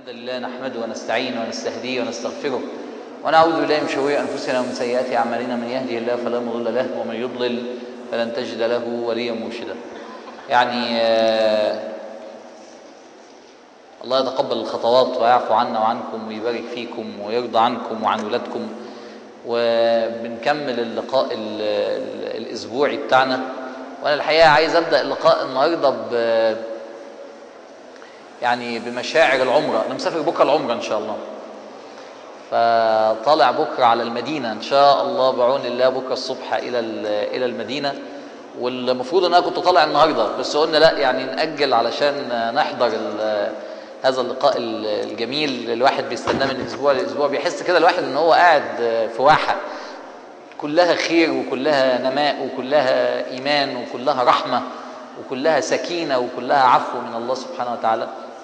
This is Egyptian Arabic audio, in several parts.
لله نحمده ونستعينه ونستهديه ونستغفره ونعوذ بالله من شرور انفسنا ومن سيئات اعمالنا من يهده الله فلا مضل له ومن يضلل فلن تجد له وليا مرشدا يعني آه الله يتقبل الخطوات ويعفو عنا وعنكم ويبارك فيكم ويرضى عنكم وعن ولادكم وبنكمل اللقاء ال ال الاسبوعي بتاعنا وانا الحقيقه عايز ابدا اللقاء النهارده ب يعني بمشاعر العمره انا مسافر بكره العمره ان شاء الله فطالع بكره على المدينه ان شاء الله بعون الله بكره الصبح الى الى المدينه والمفروض ان انا كنت طالع النهارده بس قلنا لا يعني ناجل علشان نحضر هذا اللقاء الجميل اللي الواحد بيستناه من اسبوع لاسبوع بيحس كده الواحد ان هو قاعد في واحه كلها خير وكلها نماء وكلها ايمان وكلها رحمه وكلها سكينه وكلها عفو من الله سبحانه وتعالى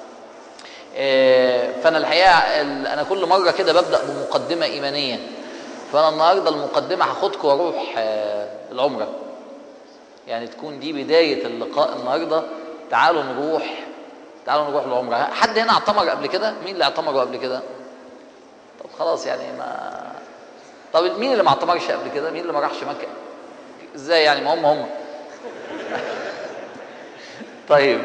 فانا الحقيقه انا كل مره كده ببدا بمقدمه ايمانيه فانا النهارده المقدمه هاخدكم واروح العمره يعني تكون دي بدايه اللقاء النهارده تعالوا نروح تعالوا نروح العمره حد هنا اعتمر قبل كده مين اللي اعتمروا قبل كده طب خلاص يعني ما طب مين اللي ما اعتمرش قبل كده مين اللي ما راحش مكه ازاي يعني ما هم هم طيب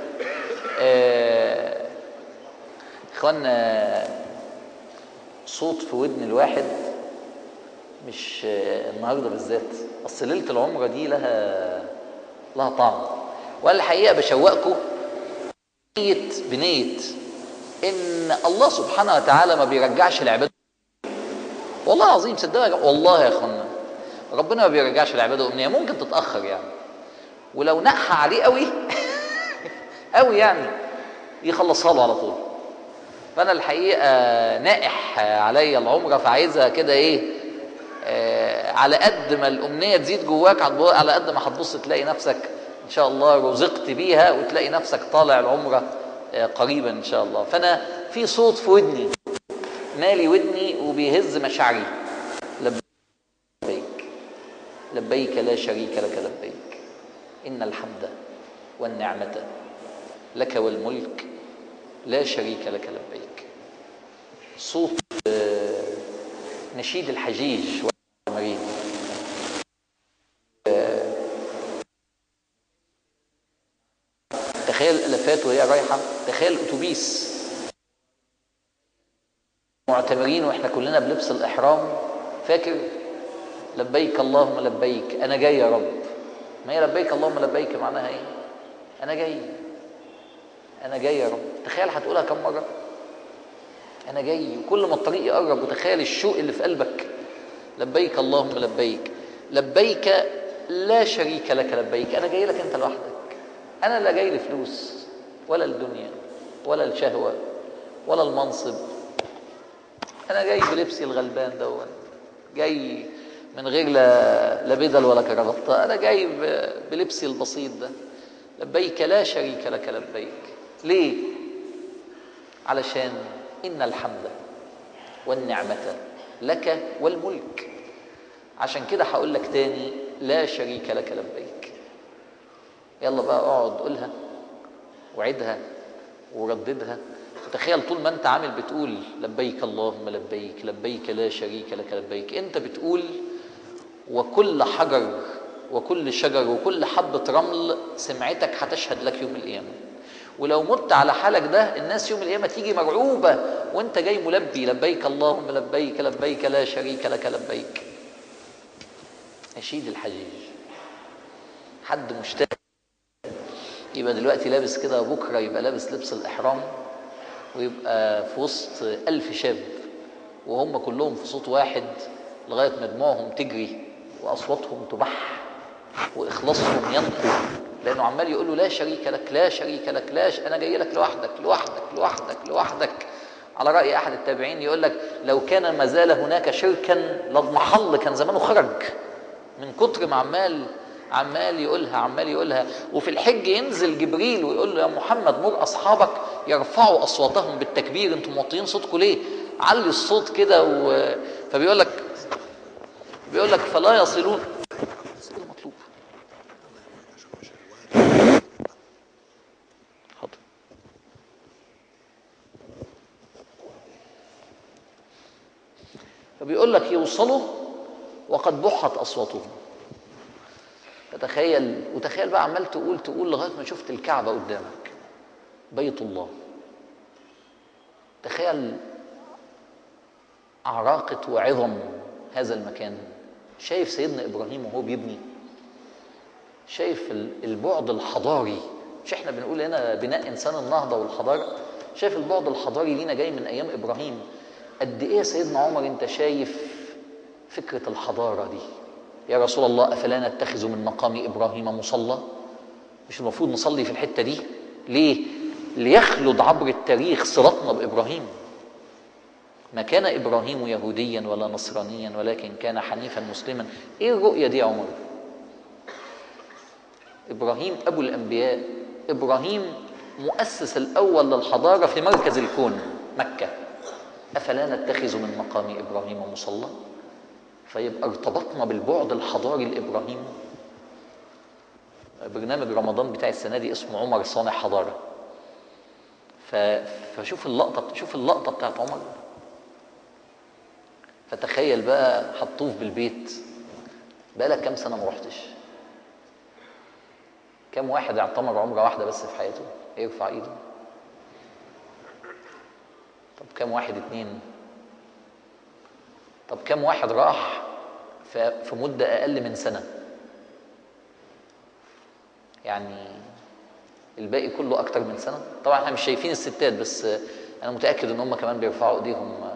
آه اخوانا صوت في ودن الواحد مش النهارده بالذات اصل ليله العمره دي لها لها طعم وانا الحقيقه بشوقكم بنيه بنيه ان الله سبحانه وتعالى ما بيرجعش العباد والله العظيم صدقني والله يا اخوانا ربنا ما بيرجعش العباده امنيه ممكن تتاخر يعني ولو نقح عليه قوي قوي يعني يخلصها له على طول فانا الحقيقه نائح عليا العمره فعايزها كده ايه آه على قد ما الامنيه تزيد جواك على قد ما هتبص تلاقي نفسك ان شاء الله رزقت بيها وتلاقي نفسك طالع العمره آه قريبا ان شاء الله فانا في صوت في ودني مالي ودني وبيهز مشاعري لبيك لبيك لا شريك لك لبيك ان الحمد والنعمه لك والملك لا شريك لك لبيك صوت نشيد الحجيج والمريض تخيل الالافات وهي رايحه تخيل اتوبيس معتمرين واحنا كلنا بلبس الاحرام فاكر لبيك اللهم لبيك انا جاي يا رب ما هي لبيك اللهم لبيك معناها ايه انا جاي انا جاي يا رب تخيل هتقولها كم مره انا جاي وكل ما الطريق يقرب وتخيل الشوق اللي في قلبك لبيك اللهم لبيك لبيك لا شريك لك لبيك انا جاي لك انت لوحدك انا لا جاي لفلوس ولا الدنيا ولا الشهوه ولا المنصب انا جاي بلبسي الغلبان دون جاي من غير لا لا بدل ولا كرافطه انا جاي بلبسي البسيط ده لبيك لا شريك لك لبيك ليه علشان ان الحمد والنعمه لك والملك عشان كده هقول لك تاني لا شريك لك لبيك يلا بقى اقعد قولها وعدها ورددها وتخيل طول ما انت عامل بتقول لبيك اللهم لبيك لبيك لا شريك لك لبيك انت بتقول وكل حجر وكل شجر وكل حبة رمل سمعتك هتشهد لك يوم القيامة ولو مت على حالك ده الناس يوم القيامة تيجي مرعوبة وانت جاي ملبي لبيك اللهم لبيك لبيك لا شريك لك لبيك نشيد الحجيج حد مشتاق يبقى دلوقتي لابس كده بكرة يبقى لابس لبس الإحرام ويبقى في وسط ألف شاب وهم كلهم في صوت واحد لغاية ما دموعهم تجري وأصواتهم تبح وإخلاصهم ينقو لأنه عمال يقول له لا شريك لك لا شريك لك لا ش... أنا جاي لك لوحدك لوحدك لوحدك لوحدك على رأي أحد التابعين يقول لك لو كان ما زال هناك شركا لاضمحل كان زمانه خرج من كتر ما عمال عمال يقولها عمال يقولها وفي الحج ينزل جبريل ويقول له يا محمد مر اصحابك يرفعوا اصواتهم بالتكبير انتم موطيين صوتكم ليه؟ علي الصوت كده و... فبيقول لك بيقول لك فلا يصلون المطلوب حاضر فبيقول لك يوصلوا وقد بحت اصواتهم فتخيل وتخيل بقى عمال تقول تقول لغايه ما شفت الكعبه قدامك بيت الله تخيل عراقه وعظم هذا المكان شايف سيدنا ابراهيم وهو بيبني شايف البعد الحضاري مش احنا بنقول هنا بناء انسان النهضه والحضاره شايف البعد الحضاري لينا جاي من ايام ابراهيم قد ايه يا سيدنا عمر انت شايف فكره الحضاره دي يا رسول الله افلا نتخذ من مقام ابراهيم مصلى مش المفروض نصلي في الحته دي ليه ليخلد عبر التاريخ صلتنا بابراهيم ما كان ابراهيم يهوديا ولا نصرانيا ولكن كان حنيفا مسلما ايه الرؤيه دي يا عمر ابراهيم ابو الانبياء ابراهيم مؤسس الاول للحضاره في مركز الكون مكه افلا نتخذ من مقام ابراهيم مصلى فيبقى ارتبطنا بالبعد الحضاري الابراهيمي برنامج رمضان بتاع السنه دي اسمه عمر صانع حضاره ف... فشوف اللقطه شوف اللقطه بتاعت عمر فتخيل بقى هتطوف بالبيت بقالك كام سنه ما رحتش كم واحد اعتمر عمره واحده بس في حياته يرفع ايده طب كم واحد اتنين طب كم واحد راح في مدة أقل من سنة يعني الباقي كله أكتر من سنة طبعا احنا مش شايفين الستات بس أنا متأكد إن هم كمان بيرفعوا إيديهم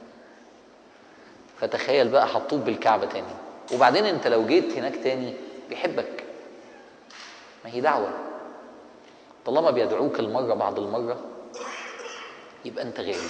فتخيل بقى هتطوف بالكعبة تاني وبعدين أنت لو جيت هناك تاني بيحبك ما هي دعوة طالما بيدعوك المرة بعد المرة يبقى أنت غالي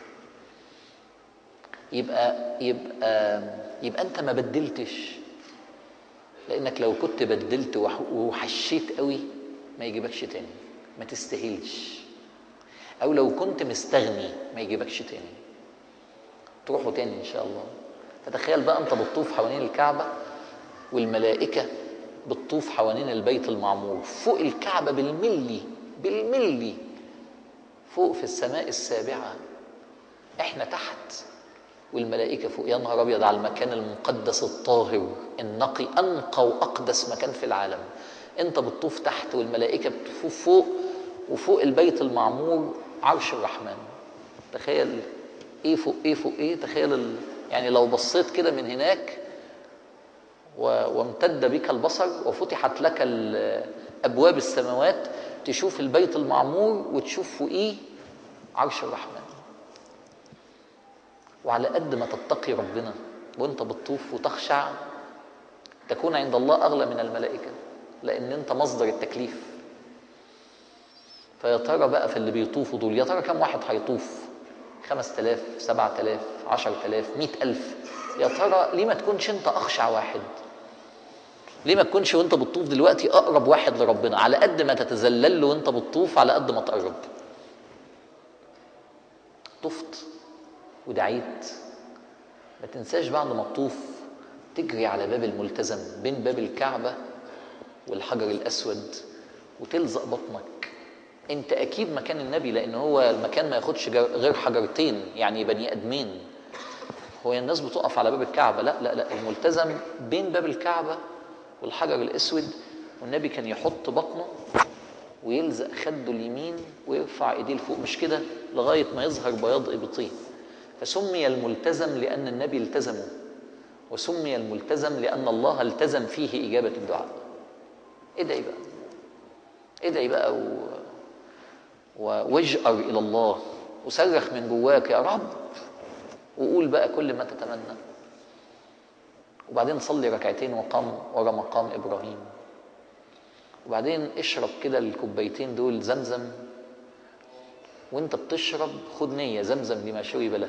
يبقى يبقى يبقى انت ما بدلتش لانك لو كنت بدلت وحشيت قوي ما يجيبكش تاني ما تستاهلش او لو كنت مستغني ما يجيبكش تاني تروحوا تاني ان شاء الله فتخيل بقى انت بتطوف حوالين الكعبه والملائكه بتطوف حوالين البيت المعمور فوق الكعبه بالملي بالملي فوق في السماء السابعه احنا تحت والملائكة فوق يا نهار أبيض على المكان المقدس الطاهر النقي أنقى وأقدس مكان في العالم أنت بتطوف تحت والملائكة بتطوف فوق وفوق البيت المعمور عرش الرحمن تخيل إيه فوق إيه فوق إيه تخيل ال... يعني لو بصيت كده من هناك و... وامتد بك البصر وفتحت لك أبواب السماوات تشوف البيت المعمور وتشوف فوقيه عرش الرحمن وعلى قد ما تتقي ربنا وانت بتطوف وتخشع تكون عند الله اغلى من الملائكه لان انت مصدر التكليف فيا ترى بقى في اللي بيطوفوا دول يا ترى كم واحد هيطوف خمس تلاف سبعة تلاف عشر تلاف مئة ألف يا ترى ليه ما تكونش انت أخشع واحد ليه ما تكونش وانت بتطوف دلوقتي أقرب واحد لربنا على قد ما تتذلل له وانت بتطوف على قد ما تقرب طفت ودعيت ما تنساش بعد ما تطوف تجري على باب الملتزم بين باب الكعبة والحجر الأسود وتلزق بطنك انت اكيد مكان النبي لان هو المكان ما ياخدش غير حجرتين يعني بني ادمين هو الناس بتقف على باب الكعبه لا لا لا الملتزم بين باب الكعبه والحجر الاسود والنبي كان يحط بطنه ويلزق خده اليمين ويرفع ايديه لفوق مش كده لغايه ما يظهر بياض ابطيه فسمي الملتزم لان النبي التزمه وسمي الملتزم لان الله التزم فيه اجابه الدعاء ادعي بقى ادعي بقى و... واجأر إلى الله وصرخ من جواك يا رب وقول بقى كل ما تتمنى وبعدين صلي ركعتين وقام ورا مقام إبراهيم وبعدين اشرب كده الكوبايتين دول زمزم وانت بتشرب خد نية زمزم لما شرب له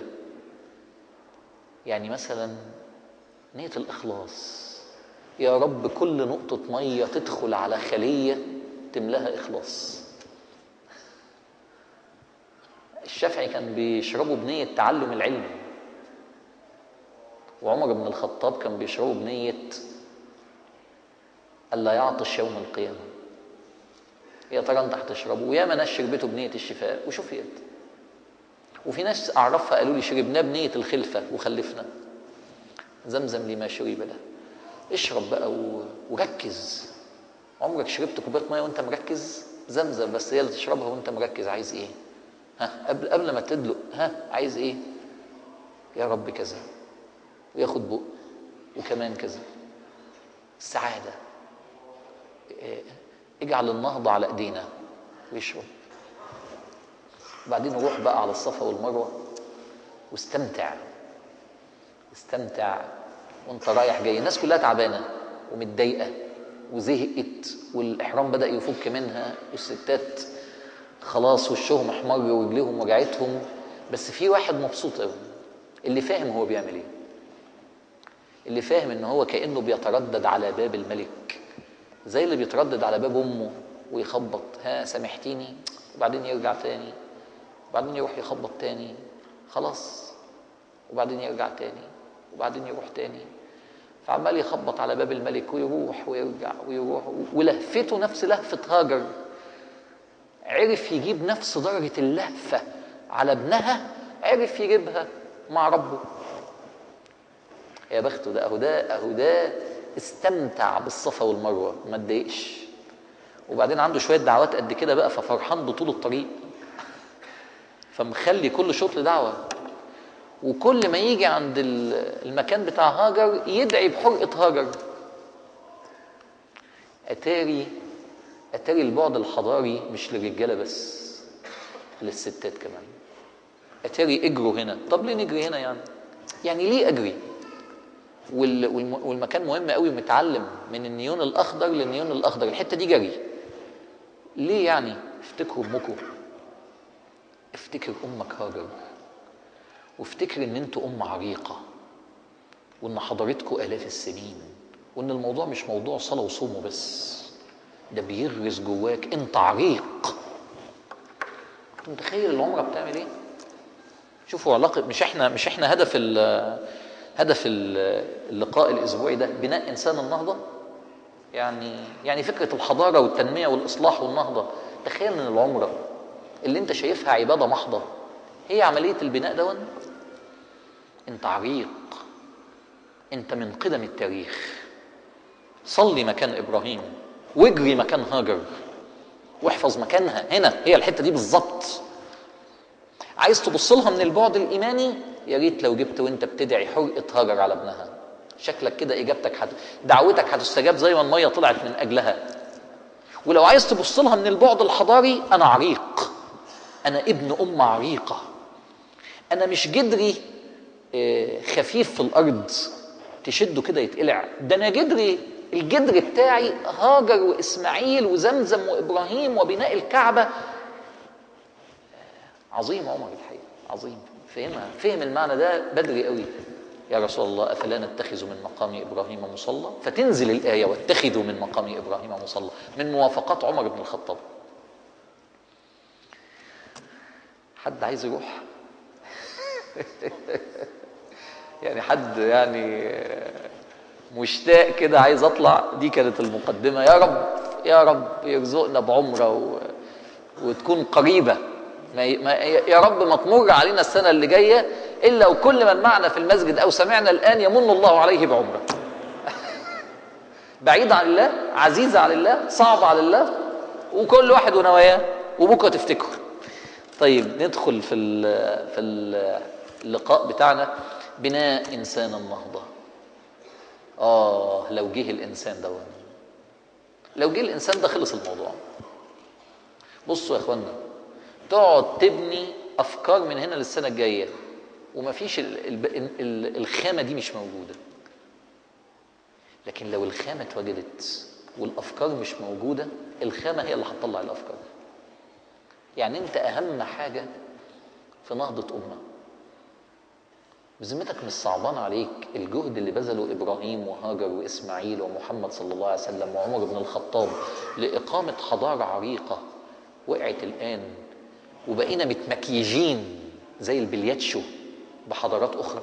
يعني مثلا نية الإخلاص يا رب كل نقطة مية تدخل على خلية تملاها إخلاص الشافعي كان بيشربه بنية تعلم العلم وعمر بن الخطاب كان بيشربه بنية ألا يعطش يوم القيامة يا ترى أنت هتشربه وياما ناس شربته بنية الشفاء وشفيت وفي ناس أعرفها قالوا لي شربناه بنية الخلفة وخلفنا زمزم لما شرب له اشرب بقى و... وركز عمرك شربت كوبايه ميه وانت مركز زمزم بس هي اللي تشربها وانت مركز عايز ايه ها قبل قبل ما تدلق ها عايز ايه يا رب كذا وياخد بق وكمان كذا السعاده إيه، اجعل النهضه على ايدينا ويشرب بعدين روح بقى على الصفا والمروه واستمتع استمتع وانت رايح جاي الناس كلها تعبانه ومتضايقه وزهقت والاحرام بدا يفك منها والستات خلاص وشهم احمر ورجليهم وجعتهم بس في واحد مبسوط قوي اللي فاهم هو بيعمل ايه اللي فاهم ان هو كانه بيتردد على باب الملك زي اللي بيتردد على باب امه ويخبط ها سامحتيني وبعدين يرجع تاني وبعدين يروح يخبط تاني خلاص وبعدين يرجع تاني وبعدين يروح تاني فعمال يخبط على باب الملك ويروح ويرجع ويروح ولهفته نفس لهفة هاجر عرف يجيب نفس درجة اللهفة على ابنها عرف يجيبها مع ربه يا بخته ده اهو ده اهو ده استمتع بالصفا والمروه ما اتضايقش وبعدين عنده شويه دعوات قد كده بقى ففرحان بطول الطريق فمخلي كل شوط لدعوه وكل ما يجي عند المكان بتاع هاجر يدعي بحرقه هاجر اتاري اتاري البعد الحضاري مش للرجاله بس للستات كمان اتاري اجروا هنا طب ليه نجري هنا يعني يعني ليه اجري وال- والم- والمكان مهم قوي متعلم من النيون الاخضر للنيون الاخضر الحته دي جري ليه يعني افتكروا امكم افتكر امك هاجر وافتكر ان انتوا ام عريقه وان حضارتكم الاف السنين وان الموضوع مش موضوع صلاه وصوم وبس ده بيغرس جواك انت عريق انت متخيل العمره بتعمل ايه شوفوا علاقه مش احنا مش احنا هدف ال هدف ال- اللقاء الاسبوعي ده بناء انسان النهضه يعني يعني فكره الحضاره والتنميه والاصلاح والنهضه تخيل ان العمره اللي انت شايفها عباده محضه هي عمليه البناء دون انت عريق انت من قدم التاريخ صلي مكان ابراهيم واجري مكان هاجر واحفظ مكانها هنا هي الحته دي بالظبط عايز تبص لها من البعد الايماني يا ريت لو جبت وانت بتدعي حرقه هاجر على ابنها شكلك كده اجابتك هت... دعوتك هتستجاب زي ما الميه طلعت من اجلها ولو عايز تبص لها من البعد الحضاري انا عريق انا ابن ام عريقه انا مش جدري آه، خفيف في الارض تشده كده يتقلع ده انا جدري الجدر بتاعي هاجر واسماعيل وزمزم وابراهيم وبناء الكعبه عظيم عمر الحقيقه عظيم فهمها فهم المعنى ده بدري قوي يا رسول الله افلا نتخذ من مقام ابراهيم مصلى فتنزل الايه واتخذوا من مقام ابراهيم مصلى من موافقات عمر بن الخطاب حد عايز يروح يعني حد يعني مشتاق كده عايز اطلع دي كانت المقدمه يا رب يا رب يرزقنا بعمره و... وتكون قريبه ما ي... ما... يا رب ما تمر علينا السنه اللي جايه الا وكل من معنا في المسجد او سمعنا الان يمن الله عليه بعمره بعيد عن الله عزيزه على الله صعبه على الله وكل واحد ونواياه وبكره تفتكر طيب ندخل في ال في اللقاء بتاعنا بناء انسان النهضه اه لو جه الانسان ده لو جه الانسان ده خلص الموضوع بصوا يا اخوانا تقعد تبني افكار من هنا للسنه الجايه ومفيش ال- ال- ال- الخامه دي مش موجوده لكن لو الخامه اتوجدت والافكار مش موجوده الخامه هي اللي هتطلع الافكار يعني انت اهم حاجه في نهضه امه بذمتك مش صعبان عليك الجهد اللي بذله ابراهيم وهاجر واسماعيل ومحمد صلى الله عليه وسلم وعمر بن الخطاب لاقامه حضاره عريقه وقعت الان وبقينا متمكيجين زي البلياتشو بحضارات اخرى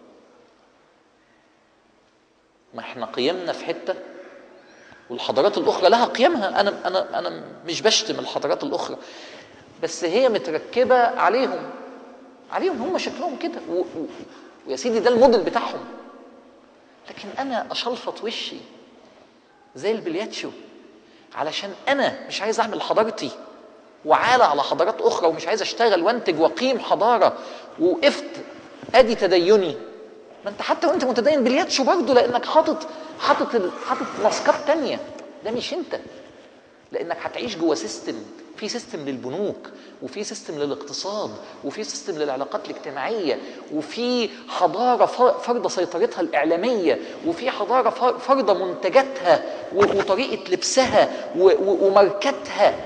ما احنا قيمنا في حته والحضارات الاخرى لها قيمها انا انا انا مش بشتم الحضارات الاخرى بس هي متركبه عليهم عليهم هم شكلهم كده و... و... ويا سيدي ده الموديل بتاعهم لكن انا اشلفط وشي زي البلياتشو علشان انا مش عايز اعمل حضارتي وعالى على حضارات اخرى ومش عايز اشتغل وانتج واقيم حضاره وقفت ادي تديني ما انت حتى وانت متدين بلياتشو برضه لانك حاطط حاطط ال- حاطط ماسكات تانية ده مش انت لانك هتعيش جوه سيستم في سيستم للبنوك وفي سيستم للاقتصاد وفي سيستم للعلاقات الاجتماعيه وفي حضاره ف- فرض سيطرتها الاعلاميه وفي حضاره ف- فرض منتجاتها و- وطريقه لبسها و- و- وماركتها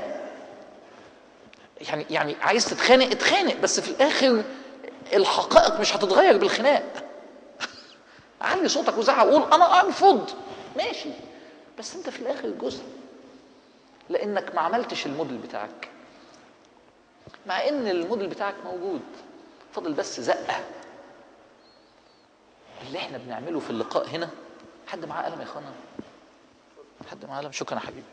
يعني يعني عايز تتخانق اتخانق بس في الاخر الحقائق مش هتتغير بالخناق علي صوتك وزعق وقول انا ارفض ماشي بس انت في الاخر جزء لانك ما عملتش الموديل بتاعك مع ان الموديل بتاعك موجود فاضل بس زقه اللي احنا بنعمله في اللقاء هنا حد معاه قلم يا اخوانا حد معاه قلم شكرا يا حبيبي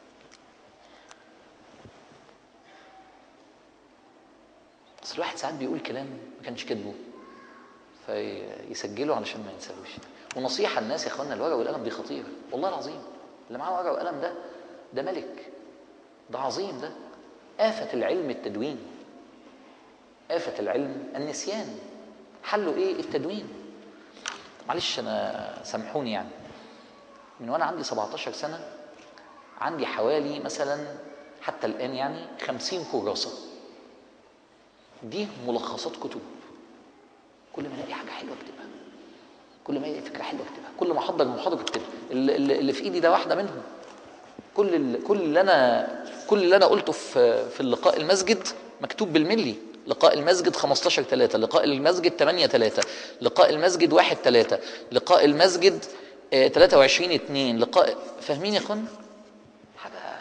بس الواحد ساعات بيقول كلام ما كانش كاتبه فيسجله علشان ما ينساهوش ونصيحه الناس يا اخوانا الورقه والقلم دي خطيره والله العظيم اللي معاه ورقه وقلم ده ده ملك ده عظيم ده آفة العلم التدوين آفة العلم النسيان حله ايه التدوين معلش انا سامحوني يعني من وانا عندي 17 سنه عندي حوالي مثلا حتى الان يعني 50 كراسه دي ملخصات كتب كل ما الاقي حاجه حلوه اكتبها كل ما الاقي فكره حلوه اكتبها كل ما احضر محاضره اكتبها اللي, اللي اللي في ايدي ده واحده منهم كل ال- كل اللي انا كل اللي انا قلته في في اللقاء المسجد مكتوب بالملي لقاء المسجد 15 3 لقاء المسجد 8 3 لقاء المسجد 1 3 لقاء المسجد آه، 23 2 لقاء فاهمين يا اخوانا حاجه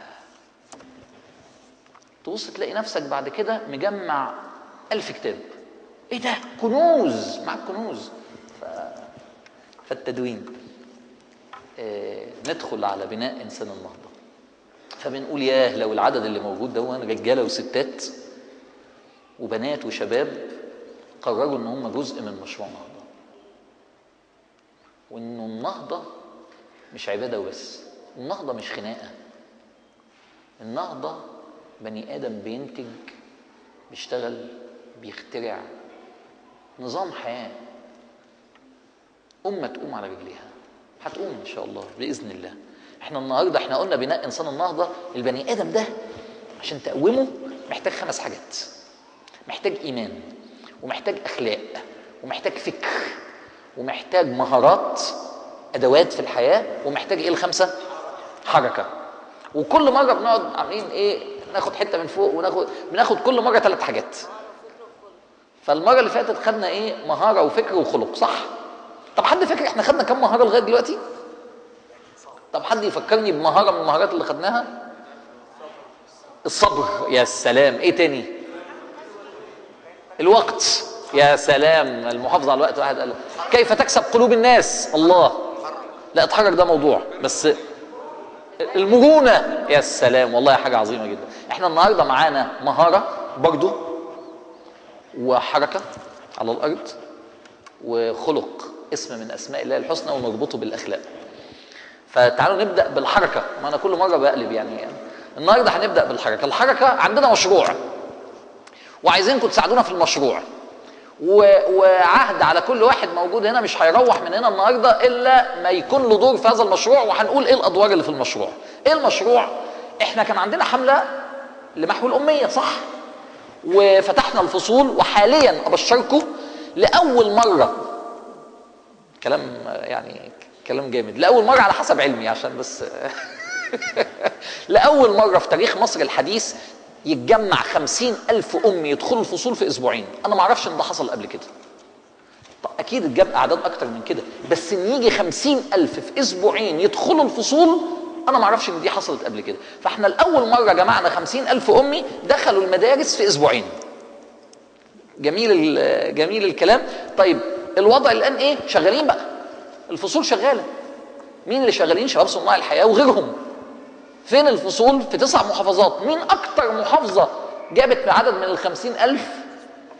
تبص تلاقي نفسك بعد كده مجمع ألف كتاب ايه ده كنوز معاك كنوز ف... فالتدوين آه، ندخل على بناء انسان النهضه فبنقول ياه لو العدد اللي موجود ده رجاله وستات وبنات وشباب قرروا ان هم جزء من مشروع نهضه وانه النهضه مش عباده وبس النهضه مش خناقه النهضه بني ادم بينتج بيشتغل بيخترع نظام حياه امه تقوم على رجليها هتقوم ان شاء الله باذن الله احنا النهارده احنا قلنا بناء انسان النهضه البني ادم ده عشان تقومه محتاج خمس حاجات محتاج ايمان ومحتاج اخلاق ومحتاج فكر ومحتاج مهارات ادوات في الحياه ومحتاج ايه الخمسه حركه وكل مره بنقعد عاملين ايه ناخد حته من فوق وناخد بناخد كل مره ثلاث حاجات فالمره اللي فاتت خدنا ايه مهاره وفكر وخلق صح طب حد فاكر احنا خدنا كام مهاره لغايه دلوقتي طب حد يفكرني بمهاره من المهارات اللي خدناها الصبر يا سلام ايه تاني الوقت يا سلام المحافظه على الوقت واحد قال كيف تكسب قلوب الناس الله لا اتحرك ده موضوع بس المرونه يا سلام والله حاجه عظيمه جدا احنا النهارده معانا مهاره برضو وحركه على الارض وخلق اسم من اسماء الله الحسنى ونربطه بالاخلاق فتعالوا نبدا بالحركه ما انا كل مره بقلب يعني النهارده هنبدا بالحركه الحركه عندنا مشروع وعايزينكم تساعدونا في المشروع و... وعهد على كل واحد موجود هنا مش هيروح من هنا النهارده الا ما يكون له دور في هذا المشروع وهنقول ايه الادوار اللي في المشروع ايه المشروع احنا كان عندنا حمله لمحو الاميه صح وفتحنا الفصول وحاليا ابشركم لاول مره كلام يعني كلام جامد لاول مره على حسب علمي عشان بس لاول مره في تاريخ مصر الحديث يتجمع خمسين ألف أم يدخلوا الفصول في أسبوعين أنا ما أعرفش إن ده حصل قبل كده طب أكيد اتجاب أعداد أكتر من كده بس إن يجي خمسين ألف في أسبوعين يدخلوا الفصول أنا ما أعرفش إن دي حصلت قبل كده فإحنا لأول مرة جمعنا خمسين ألف أمي دخلوا المدارس في أسبوعين جميل ال- جميل الكلام طيب الوضع الآن إيه شغالين بقى الفصول شغالة مين اللي شغالين شباب صناع الحياة وغيرهم فين الفصول في تسع محافظات مين أكتر محافظة جابت عدد من الخمسين ألف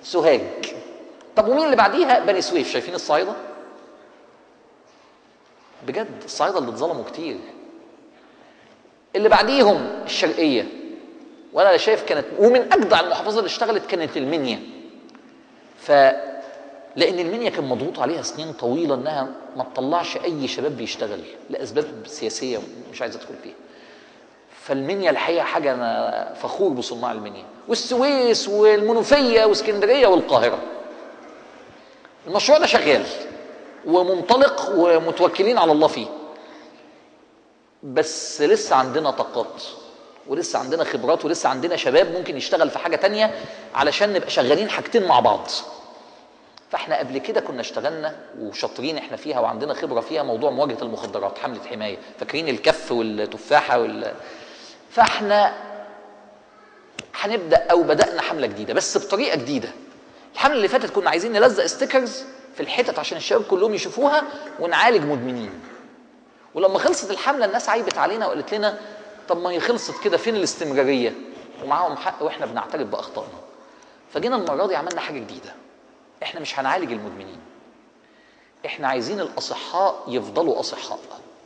سوهاج طب ومين اللي بعديها بني سويف شايفين الصعيدة بجد الصعايده اللي اتظلموا كتير اللي بعديهم الشرقيه وانا شايف كانت ومن اجدع المحافظات اللي اشتغلت كانت المنيا ف لان المنيا كان مضغوط عليها سنين طويله انها ما تطلعش اي شباب بيشتغل لاسباب سياسيه مش عايز ادخل فيها فالمنيا الحقيقه حاجه انا فخور بصناع المنيا والسويس والمنوفيه واسكندريه والقاهره المشروع ده شغال ومنطلق ومتوكلين على الله فيه بس لسه عندنا طاقات ولسه عندنا خبرات ولسه عندنا شباب ممكن يشتغل في حاجه تانية علشان نبقى شغالين حاجتين مع بعض فاحنا قبل كده كنا اشتغلنا وشاطرين احنا فيها وعندنا خبره فيها موضوع مواجهه المخدرات حمله حمايه فاكرين الكف والتفاحه وال فاحنا هنبدا او بدانا حمله جديده بس بطريقه جديده الحمله اللي فاتت كنا عايزين نلزق ستيكرز في الحتت عشان الشباب كلهم يشوفوها ونعالج مدمنين ولما خلصت الحمله الناس عيبت علينا وقالت لنا طب ما هي خلصت كده فين الاستمراريه ومعاهم حق واحنا بنعترف باخطائنا فجينا المره دي عملنا حاجه جديده احنا مش هنعالج المدمنين احنا عايزين الاصحاء يفضلوا اصحاء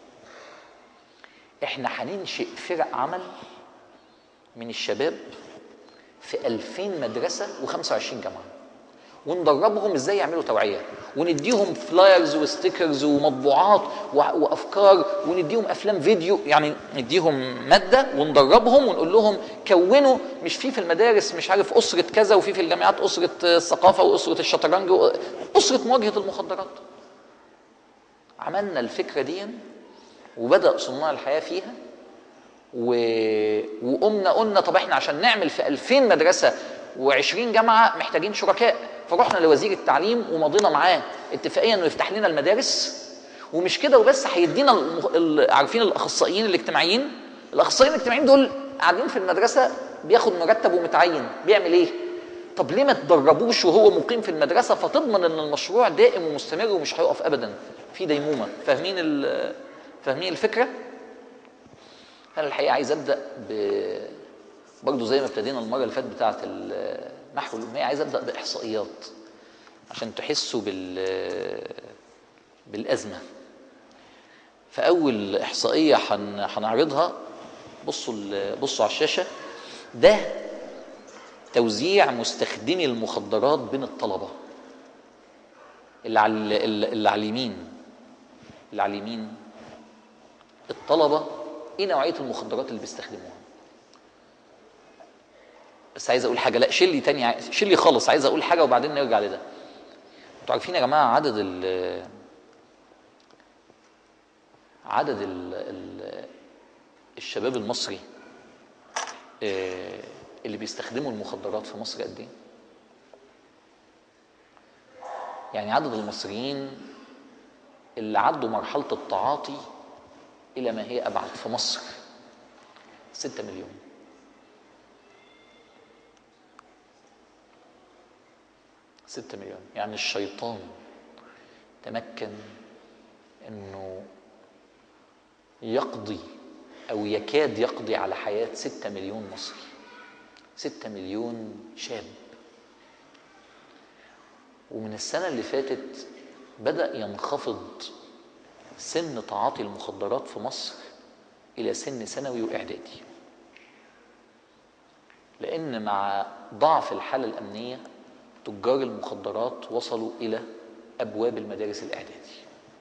احنا هننشئ فرق عمل من الشباب في 2000 مدرسه و25 جامعه وندربهم ازاي يعملوا توعيه ونديهم فلايرز وستيكرز ومطبوعات وافكار ونديهم افلام فيديو يعني نديهم ماده وندربهم ونقول لهم كونوا مش في في المدارس مش عارف اسره كذا وفي في الجامعات اسره الثقافه واسره الشطرنج اسره مواجهه المخدرات عملنا الفكره دي وبدا صناع الحياه فيها و... وقمنا قلنا طب احنا عشان نعمل في 2000 مدرسه و20 جامعه محتاجين شركاء فرحنا لوزير التعليم ومضينا معاه اتفاقيه انه يفتح لنا المدارس ومش كده وبس هيدينا المخ... عارفين الاخصائيين الاجتماعيين الاخصائيين الاجتماعيين دول قاعدين في المدرسه بياخد مرتب ومتعين بيعمل ايه طب ليه ما تدربوش وهو مقيم في المدرسه فتضمن ان المشروع دائم ومستمر ومش هيقف ابدا في ديمومه فاهمين ال... فاهمين الفكره انا الحقيقه عايز ابدا ب برضه زي ما ابتدينا المره اللي فاتت بتاعه محو الاميه عايز ابدا باحصائيات عشان تحسوا بال بالازمه فاول احصائيه هنعرضها بصوا بصوا على الشاشه ده توزيع مستخدمي المخدرات بين الطلبه اللي على اللي على اليمين اللي على اليمين الطلبه ايه نوعيه المخدرات اللي بيستخدموها بس عايز اقول حاجه لا شيل لي تاني شيل لي خالص عايز اقول حاجه وبعدين نرجع لده انتوا عارفين يا جماعه عدد ال عدد ال ال الشباب المصري اللي بيستخدموا المخدرات في مصر قد ايه يعني عدد المصريين اللي عدوا مرحله التعاطي الى ما هي ابعد في مصر 6 مليون ستة مليون يعني الشيطان تمكن انه يقضي او يكاد يقضي على حياة ستة مليون مصري ستة مليون شاب ومن السنة اللي فاتت بدأ ينخفض سن تعاطي المخدرات في مصر إلى سن ثانوي وإعدادي لأن مع ضعف الحالة الأمنية تجار المخدرات وصلوا إلى أبواب المدارس الإعدادي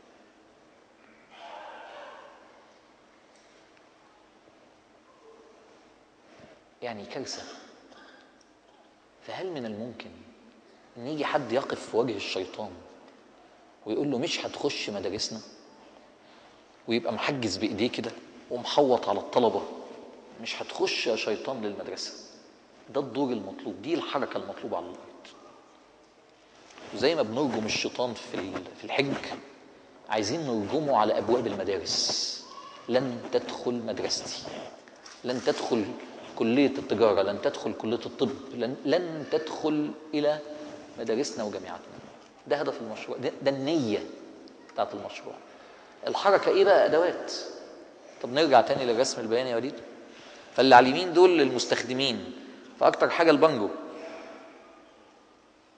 يعني كارثة فهل من الممكن ان يجي حد يقف في وجه الشيطان ويقول له مش هتخش مدارسنا ويبقى محجز بايديه كده ومحوط على الطلبه مش هتخش يا شيطان للمدرسه ده الدور المطلوب دي الحركه المطلوبه على الارض وزي ما بنرجم الشيطان في في الحج عايزين نرجمه على ابواب المدارس لن تدخل مدرستي لن تدخل كلية التجارة لن تدخل كلية الطب لن, لن تدخل إلى مدارسنا وجامعاتنا ده هدف المشروع ده, ده النية بتاعت المشروع الحركة إيه بقى أدوات طب نرجع تاني للرسم البياني يا وليد فاللي على اليمين دول المستخدمين فأكتر حاجة البانجو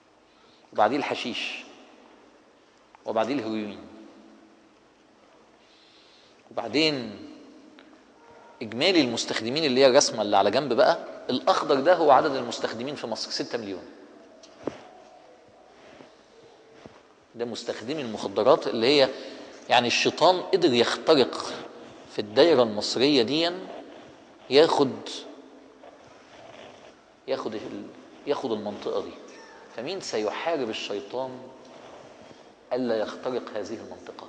وبعديه الحشيش وبعديه الهيروين وبعدين اجمالي المستخدمين اللي هي الرسمه اللي على جنب بقى الاخضر ده هو عدد المستخدمين في مصر 6 مليون ده مستخدمي المخدرات اللي هي يعني الشيطان قدر يخترق في الدايره المصريه دي ياخد ياخد ال- ياخد المنطقه دي فمين سيحارب الشيطان الا يخترق هذه المنطقه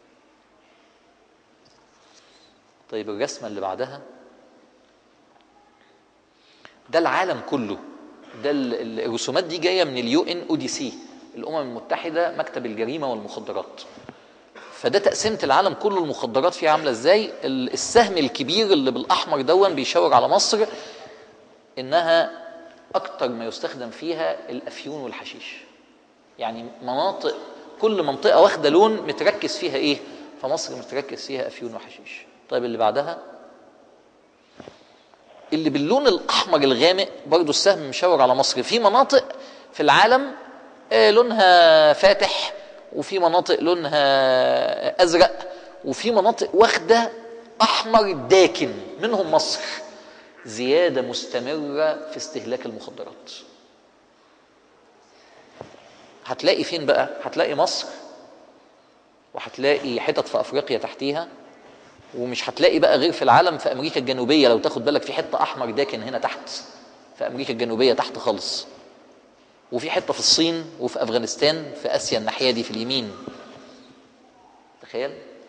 طيب الرسمه اللي بعدها ده العالم كله ده ال- ال- الرسومات دي جايه من اليو ان او دي سي الامم المتحده مكتب الجريمه والمخدرات فده تقسيمه العالم كله المخدرات فيه عامله ازاي ال- السهم الكبير اللي بالاحمر دون بيشاور على مصر انها اكتر ما يستخدم فيها الافيون والحشيش يعني مناطق كل منطقه واخده لون متركز فيها ايه فمصر متركز فيها افيون وحشيش طيب اللي بعدها اللي باللون الاحمر الغامق برضو السهم مشاور على مصر في مناطق في العالم آه، لونها فاتح وفي مناطق لونها ازرق وفي مناطق واخده احمر داكن منهم مصر زياده مستمره في استهلاك المخدرات هتلاقي فين بقى هتلاقي مصر وهتلاقي حتت في افريقيا تحتيها ومش هتلاقي بقى غير في العالم في امريكا الجنوبيه لو تاخد بالك في حته احمر داكن هنا تحت في امريكا الجنوبيه تحت خالص وفي حته في الصين وفي افغانستان في اسيا الناحيه دي في اليمين تخيل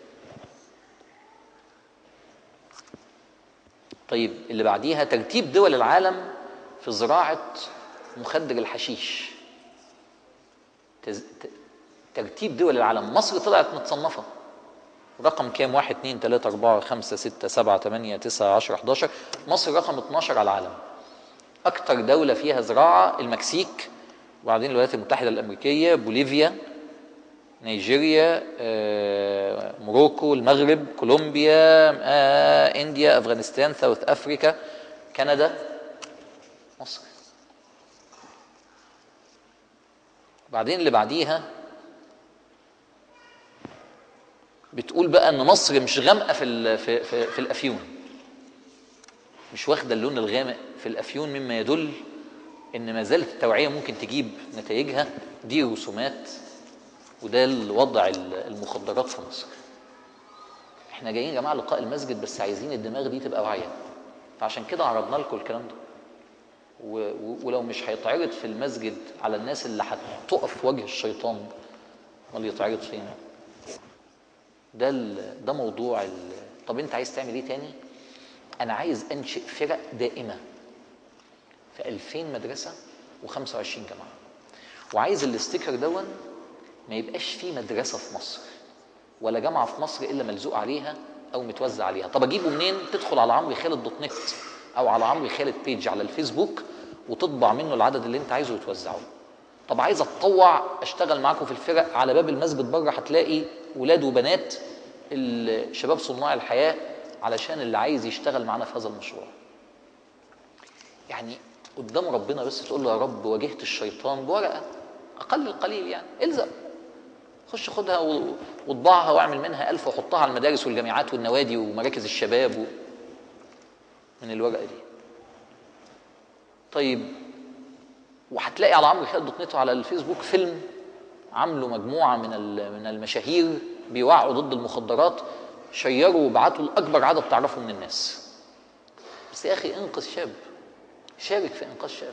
طيب اللي بعديها ترتيب دول العالم في زراعه مخدر الحشيش تز... ت... ترتيب دول العالم مصر طلعت متصنفه رقم كام واحد اتنين تلاتة أربعة خمسة ستة سبعة تمانية تسعة عشرة 11 مصر رقم 12 على العالم أكتر دولة فيها زراعة المكسيك وبعدين الولايات المتحدة الأمريكية بوليفيا نيجيريا آه، موروكو المغرب كولومبيا آه، انديا افغانستان ساوث افريكا كندا مصر بعدين اللي بعديها بتقول بقى ان مصر مش غامقه في ال- في في, في الافيون مش واخده اللون الغامق في الافيون مما يدل ان ما زالت التوعيه ممكن تجيب نتائجها دي رسومات وده الوضع ال- المخدرات في مصر احنا جايين يا جماعه لقاء المسجد بس عايزين الدماغ دي تبقى واعيه فعشان كده عرضنا لكم الكلام ده و- و- ولو مش هيتعرض في المسجد على الناس اللي هتقف في وجه الشيطان امال يتعرض فين ده ال- ده موضوع ال... طب انت عايز تعمل ايه تاني انا عايز انشئ فرق دائمه في 2000 مدرسه و25 جامعه وعايز الاستيكر دون ما يبقاش فيه مدرسه في مصر ولا جامعه في مصر الا ملزوق عليها او متوزع عليها طب اجيبه منين تدخل على عمرو خالد دوت نت او على عمرو خالد بيج على الفيسبوك وتطبع منه العدد اللي انت عايزه وتوزعه طب عايز اتطوع اشتغل معاكم في الفرق على باب المسجد بره هتلاقي ولاد وبنات الشباب صناع الحياه علشان اللي عايز يشتغل معانا في هذا المشروع يعني قدام ربنا بس تقول له يا رب واجهت الشيطان بورقه اقل القليل يعني الزم خش خدها و- واطبعها واعمل منها ألف وحطها على المدارس والجامعات والنوادي ومراكز الشباب و... من الورقه دي طيب وهتلاقي على عمرو خالد دوت نت على الفيسبوك فيلم عامله مجموعه من ال- من المشاهير بيوعوا ضد المخدرات شيروا وبعتوا لاكبر عدد تعرفه من الناس بس يا اخي انقذ شاب شارك في انقاذ شاب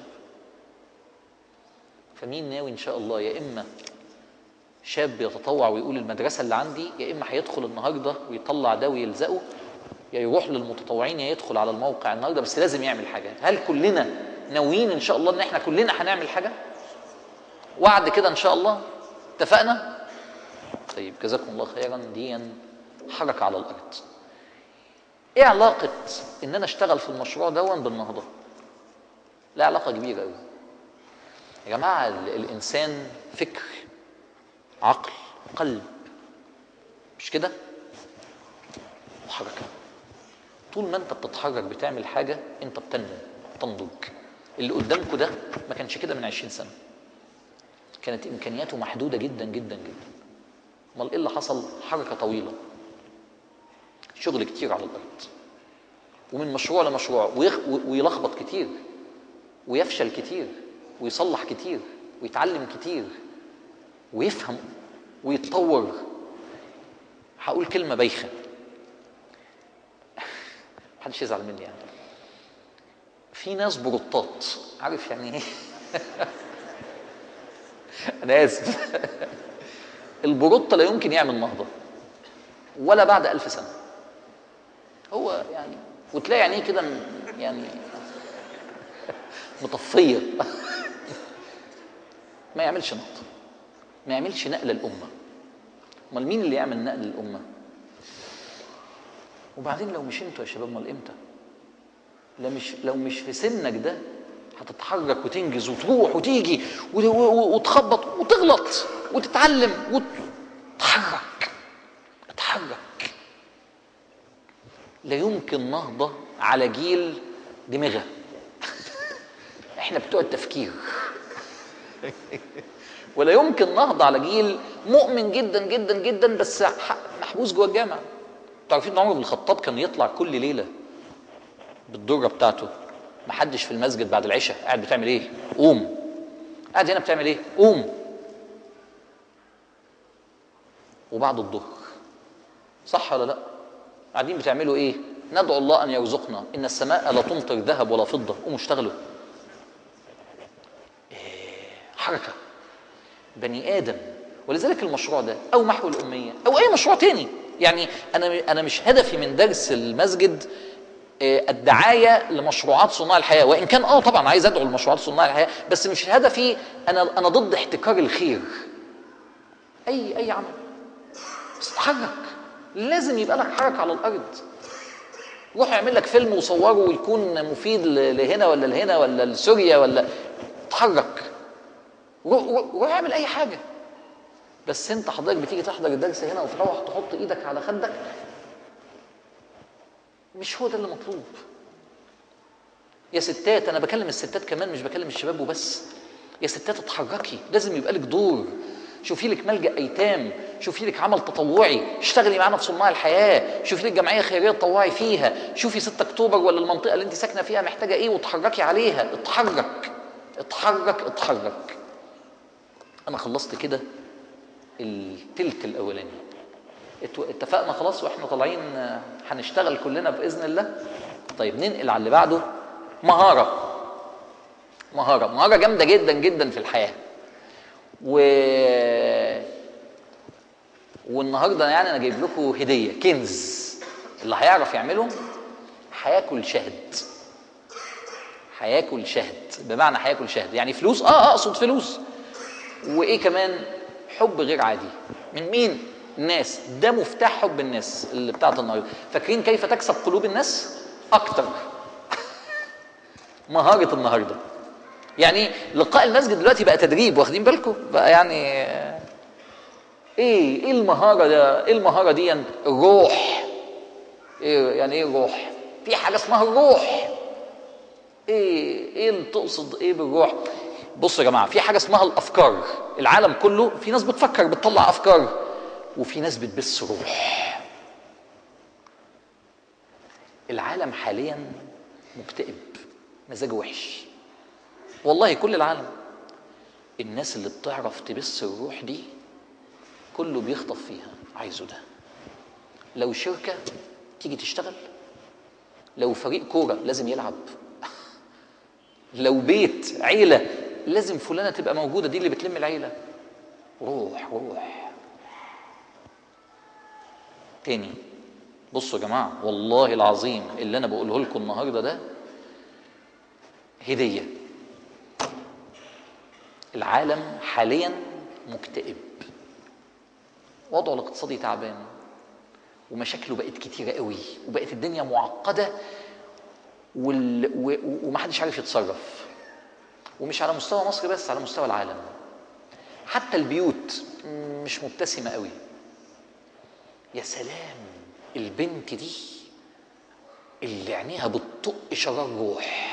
فمين ناوي ان شاء الله يا اما شاب يتطوع ويقول المدرسه اللي عندي يا اما هيدخل النهارده ويطلع ده ويلزقه يا يروح للمتطوعين يا يدخل على الموقع النهارده بس لازم يعمل حاجه هل كلنا ناويين ان شاء الله ان احنا كلنا هنعمل حاجه وعد كده ان شاء الله اتفقنا طيب جزاكم الله خيرا دي حركه على الارض ايه علاقه ان انا اشتغل في المشروع دون بالنهضه لا علاقه كبيره قوي يا جماعه ال- الانسان فكر عقل قلب مش كده وحركه طول ما انت بتتحرك بتعمل حاجه انت بتنمو تنضج اللي قدامكم ده ما كانش كده من 20 سنه كانت امكانياته محدوده جدا جدا جدا امال ايه اللي حصل حركه طويله شغل كتير على الارض ومن مشروع لمشروع ويخ... ويلخبط كتير ويفشل كتير ويصلح كتير ويتعلم كتير ويفهم ويتطور هقول كلمة بايخة محدش يزعل مني يعني في ناس بروطات عارف يعني ايه انا اسف البروطة لا يمكن يعمل نهضة ولا بعد ألف سنة هو يعني وتلاقي عينيه كده يعني مطفية ما يعملش نهضة ما يعملش نقلة الأمة امال مين اللي يعمل نقل للأمة وبعدين لو مش انتوا يا شباب امال امتى لا مش لو مش في سنك ده هتتحرك وتنجز وتروح وتيجي وتخبط وتغلط وتتعلم وتتحرك اتحرك لا يمكن نهضة على جيل دماغه احنا بتوع التفكير ولا يمكن نهضة على جيل مؤمن جدا جدا جدا بس محبوس جوه الجامع تعرفين ان عمر بن الخطاب كان يطلع كل ليله بالدره بتاعته محدش في المسجد بعد العشاء قاعد بتعمل ايه قوم قاعد هنا بتعمل ايه قوم وبعد الظهر صح ولا لا قاعدين بتعملوا ايه ندعو الله ان يرزقنا ان السماء لا تمطر ذهب ولا فضه قوموا اشتغلوا إيه حركه بني ادم ولذلك المشروع ده او محو الاميه او اي مشروع تاني يعني انا انا مش هدفي من درس المسجد الدعايه لمشروعات صناع الحياه وان كان اه طبعا عايز ادعو لمشروعات صناع الحياه بس مش هدفي انا انا ضد احتكار الخير اي اي عمل بس اتحرك لازم يبقى لك حركه على الارض روح اعمل لك فيلم وصوره ويكون مفيد لهنا ولا لهنا ولا لسوريا ولا اتحرك روح اعمل اي حاجه بس انت حضرتك بتيجي تحضر الدرس هنا وتروح تحط ايدك على خدك مش هو ده اللي مطلوب يا ستات انا بكلم الستات كمان مش بكلم الشباب وبس يا ستات اتحركي لازم يبقى لك دور شوفي لك ملجا ايتام شوفي لك عمل تطوعي اشتغلي معانا في صناع الحياه شوفي لك جمعيه خيريه تطوعي فيها شوفي 6 اكتوبر ولا المنطقه اللي انت ساكنه فيها محتاجه ايه وتحركي عليها اتحرك اتحرك اتحرك انا خلصت كده التلت الاولاني اتفقنا خلاص واحنا طالعين هنشتغل كلنا باذن الله طيب ننقل على اللي بعده مهاره مهاره مهاره جامده جدا جدا في الحياه و والنهارده يعني انا جايب لكم هديه كنز اللي هيعرف يعمله هياكل شهد هياكل شهد بمعنى هياكل شهد يعني فلوس اه اقصد فلوس وايه كمان حب غير عادي من مين الناس ده مفتاح حب الناس اللي بتاعت النهارده فاكرين كيف تكسب قلوب الناس اكتر مهاره النهارده يعني لقاء المسجد دلوقتي بقى تدريب واخدين بالكم بقى يعني ايه ايه المهاره ده ايه المهاره دي الروح ايه يعني ايه الروح في حاجه اسمها الروح ايه ايه اللي تقصد ايه بالروح بصوا يا جماعه في حاجه اسمها الافكار العالم كله في ناس بتفكر بتطلع افكار وفي ناس بتبث روح العالم حاليا مكتئب مزاجه وحش والله كل العالم الناس اللي بتعرف تبث الروح دي كله بيخطف فيها عايزه ده لو شركة تيجي تشتغل لو فريق كورة لازم يلعب لو بيت عيلة لازم فلانة تبقى موجودة دي اللي بتلم العيلة روح روح تاني بصوا يا جماعة والله العظيم اللي أنا بقوله لكم النهاردة ده هدية العالم حاليا مكتئب وضعه الاقتصادي تعبان ومشاكله بقت كتيرة قوي وبقت الدنيا معقدة وال... و... ومحدش عارف يتصرف ومش على مستوى مصر بس على مستوى العالم حتى البيوت مش مبتسمة قوي يا سلام البنت دي اللي عينيها بتطق شرار روح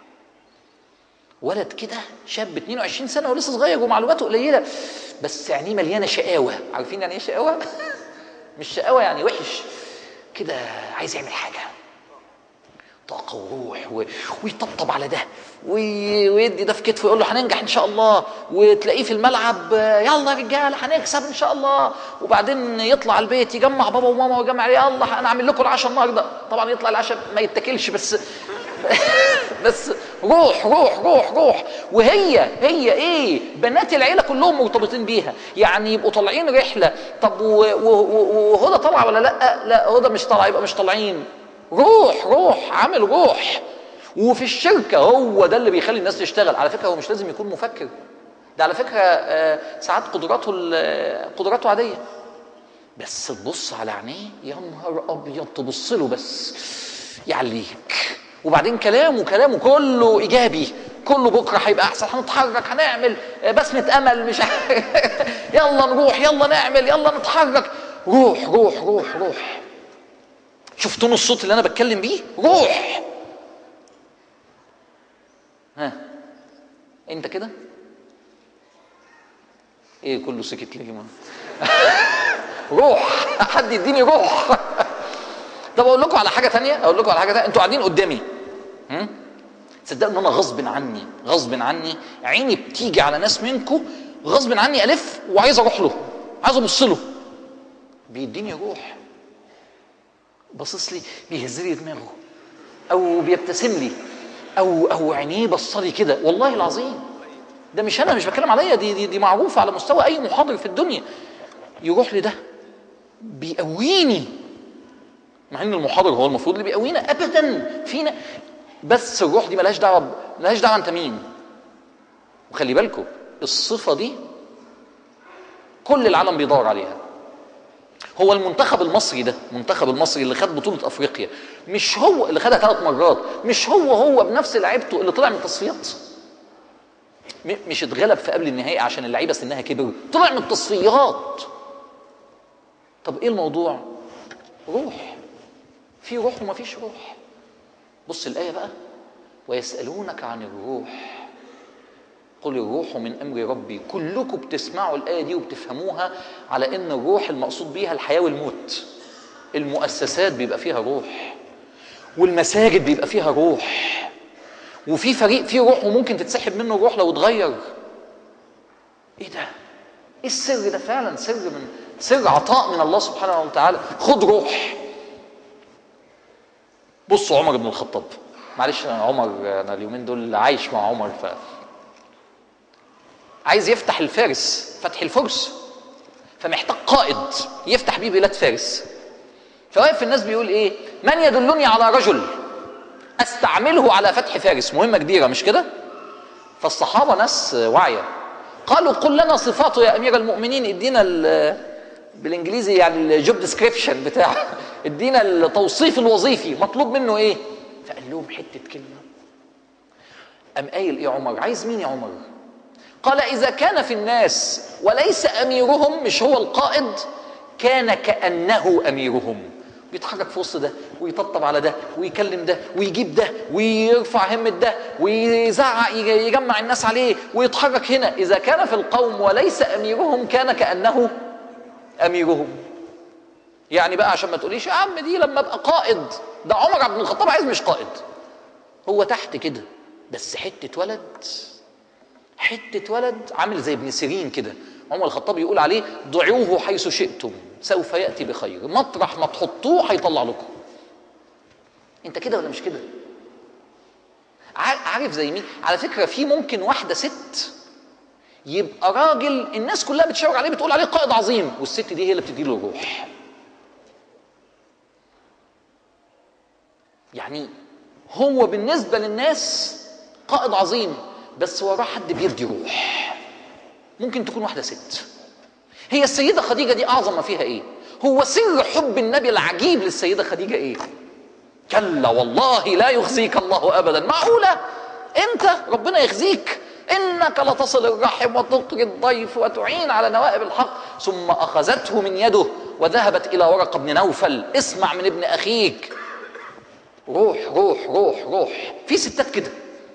ولد كده شاب 22 سنه ولسه صغير ومعلوماته قليله بس عينيه مليانه شقاوه عارفين يعني ايه شقاوه مش شقاوه يعني وحش كده عايز يعمل حاجه طاقه وروح و... ويطبطب على ده وي... ويدي ده في كتفه يقول له هننجح ان شاء الله وتلاقيه في الملعب آه، يلا يا رجاله هنكسب ان شاء الله وبعدين يطلع البيت يجمع بابا وماما ويجمع يلا انا اعمل لكم العشاء النهارده طبعا يطلع العشاء ما يتاكلش بس بس روح روح روح روح وهي هي ايه بنات العيله كلهم مرتبطين بيها يعني يبقوا طالعين رحله طب و- و- و- وهدى طالعه ولا لا لا هدى مش طالعه يبقى مش طالعين روح روح عامل روح وفي الشركه هو ده اللي بيخلي الناس تشتغل على فكره هو مش لازم يكون مفكر ده على فكره آه، ساعات قدراته ال- قدراته عاديه بس تبص على عينيه يا نهار ابيض تبص له بس يعليك وبعدين كلامه كلامه كله ايجابي كله بكره هيبقى احسن هنتحرك هنعمل آه، بسمه امل مش عارف. يلا نروح يلا نعمل يلا نتحرك روح روح روح روح شفتوا الصوت اللي انا بتكلم بيه روح ها انت كده ايه كله سكت ليه ما روح حد يديني روح طب اقول لكم على حاجه تانية اقول لكم على حاجه تانية انتوا قاعدين قدامي هم؟ تصدقوا ان انا غصب عني غصب عني عيني بتيجي على ناس منكم غصب عني الف وعايز اروح له عايز ابص له بيديني روح باصص لي بيهز لي دماغه او بيبتسم لي او او عينيه بصلي كده والله العظيم ده مش انا مش بتكلم عليا دي دي, دي معروفه على مستوى اي محاضر في الدنيا يروح لي ده بيقويني مع ان المحاضر هو المفروض اللي بيقوينا ابدا فينا بس الروح دي ملهاش دعوه ملهاش دعوه انت مين وخلي بالكم الصفه دي كل العالم بيدور عليها هو المنتخب المصري ده المنتخب المصري اللي خد بطولة أفريقيا مش هو اللي خدها ثلاث مرات مش هو هو بنفس لعيبته اللي طلع من التصفيات م- مش اتغلب في قبل النهائي عشان اللعيبة سنها كبر طلع من التصفيات طب ايه الموضوع روح في روح وما فيش روح بص الآية بقى ويسألونك عن الروح قل الروح من امر ربي كلكم بتسمعوا الايه دي وبتفهموها على ان الروح المقصود بيها الحياه والموت المؤسسات بيبقى فيها روح والمساجد بيبقى فيها روح وفي فريق فيه روح وممكن تتسحب منه الروح لو اتغير ايه ده ايه السر ده فعلا سر من سر عطاء من الله سبحانه وتعالى خد روح بصوا عمر بن الخطاب معلش أنا عمر انا اليومين دول عايش مع عمر ف عايز يفتح الفارس فتح الفرس فمحتاج قائد يفتح بيه بلاد فارس فواقف الناس بيقول ايه من يدلني على رجل استعمله على فتح فارس مهمه كبيره مش كده فالصحابه ناس واعيه قالوا قل لنا صفاته يا امير المؤمنين ادينا ال- بالانجليزي يعني الجوب ديسكريبشن بتاع ادينا التوصيف الوظيفي مطلوب منه ايه فقال لهم حته كلمه قام قايل ايه عمر عايز مين يا عمر قال إذا كان في الناس وليس أميرهم مش هو القائد كان كأنه أميرهم بيتحرك في وسط ده ويطبطب على ده ويكلم ده ويجيب ده ويرفع همة ده ويزعق يج- يجمع الناس عليه ويتحرك هنا إذا كان في القوم وليس أميرهم كان كأنه أميرهم يعني بقى عشان ما تقوليش يا عم دي لما ابقى قائد ده عمر بن الخطاب عايز مش قائد هو تحت كده بس حتة ولد حتة ولد عامل زي ابن سيرين كده عمر الخطاب يقول عليه ضعوه حيث شئتم سوف يأتي بخير مطرح ما تحطوه هيطلع لكم انت كده ولا مش كده عار- عارف زي مين على فكرة في ممكن واحدة ست يبقى راجل الناس كلها بتشاور عليه بتقول عليه قائد عظيم والست دي هي اللي بتدي له الروح يعني هو بالنسبة للناس قائد عظيم بس وراه حد بيدي روح ممكن تكون واحدة ست هي السيدة خديجة دي أعظم ما فيها إيه هو سر حب النبي العجيب للسيدة خديجة إيه كلا والله لا يخزيك الله أبدا معقولة أنت ربنا يخزيك إنك لتصل الرحم وتقري الضيف وتعين على نوائب الحق ثم أخذته من يده وذهبت إلى ورقة بن نوفل اسمع من ابن أخيك روح روح روح روح في ستات كده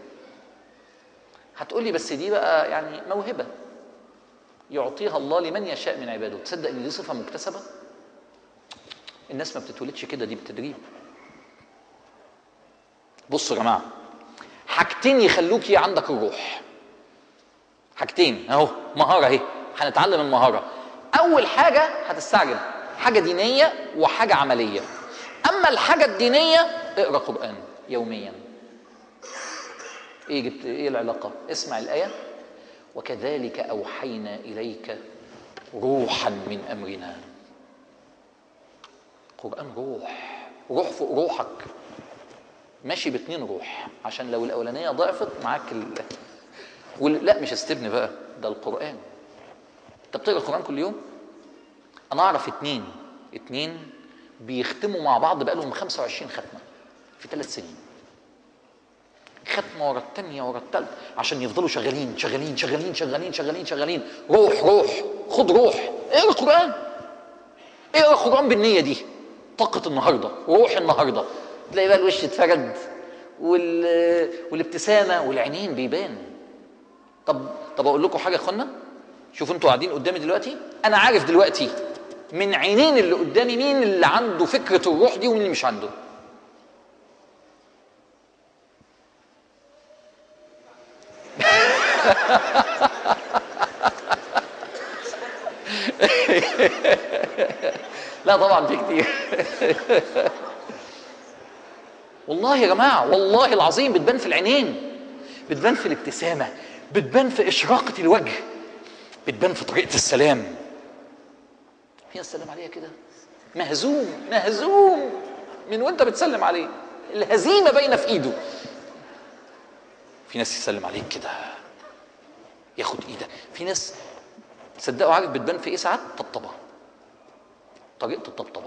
هتقولي بس دي بقى يعني موهبة يعطيها الله لمن يشاء من عباده تصدق ان دي صفة مكتسبة الناس ما بتتولدش كده دي بالتدريب بصوا يا جماعه حاجتين يخلوكي عندك الروح حاجتين اهو مهاره اهي هنتعلم المهاره اول حاجه هتستعجب حاجه دينيه وحاجه عمليه اما الحاجه الدينيه اقرا قران يوميا ايه جبت ايه العلاقه اسمع الايه وكذلك اوحينا اليك روحا من امرنا قران روح روح فوق روحك ماشي باتنين روح عشان لو الاولانيه ضعفت معاك ال... وال... لا مش استبن بقى ده القران انت بتقرا القران كل يوم انا اعرف اتنين اتنين بيختموا مع بعض بقالهم 25 ختمه في ثلاث سنين ختمه ورا الثانيه ورا الثالثه عشان يفضلوا شغالين شغالين شغالين شغالين شغالين شغالين روح روح خد روح اقرا القران اقرا القران بالنيه دي طاقه النهارده روح النهارده تلاقي بقى الوش اتفرد وال... والابتسامه والعينين بيبان طب طب اقول لكم حاجه يا اخوانا شوفوا انتوا قاعدين قدامي دلوقتي انا عارف دلوقتي من عينين اللي قدامي مين اللي عنده فكره الروح دي ومين اللي مش عنده لا طبعا في كتير والله يا جماعه والله العظيم بتبان في العينين بتبان في الابتسامه بتبان في اشراقه الوجه بتبان في طريقه السلام في ناس سلم عليها كده مهزوم مهزوم من وانت بتسلم عليه الهزيمه باينه في ايده في ناس يسلم عليك كده ياخد ايدك في ناس تصدقوا عارف بتبان في ايه ساعات طبطبه طريقه الطبطبه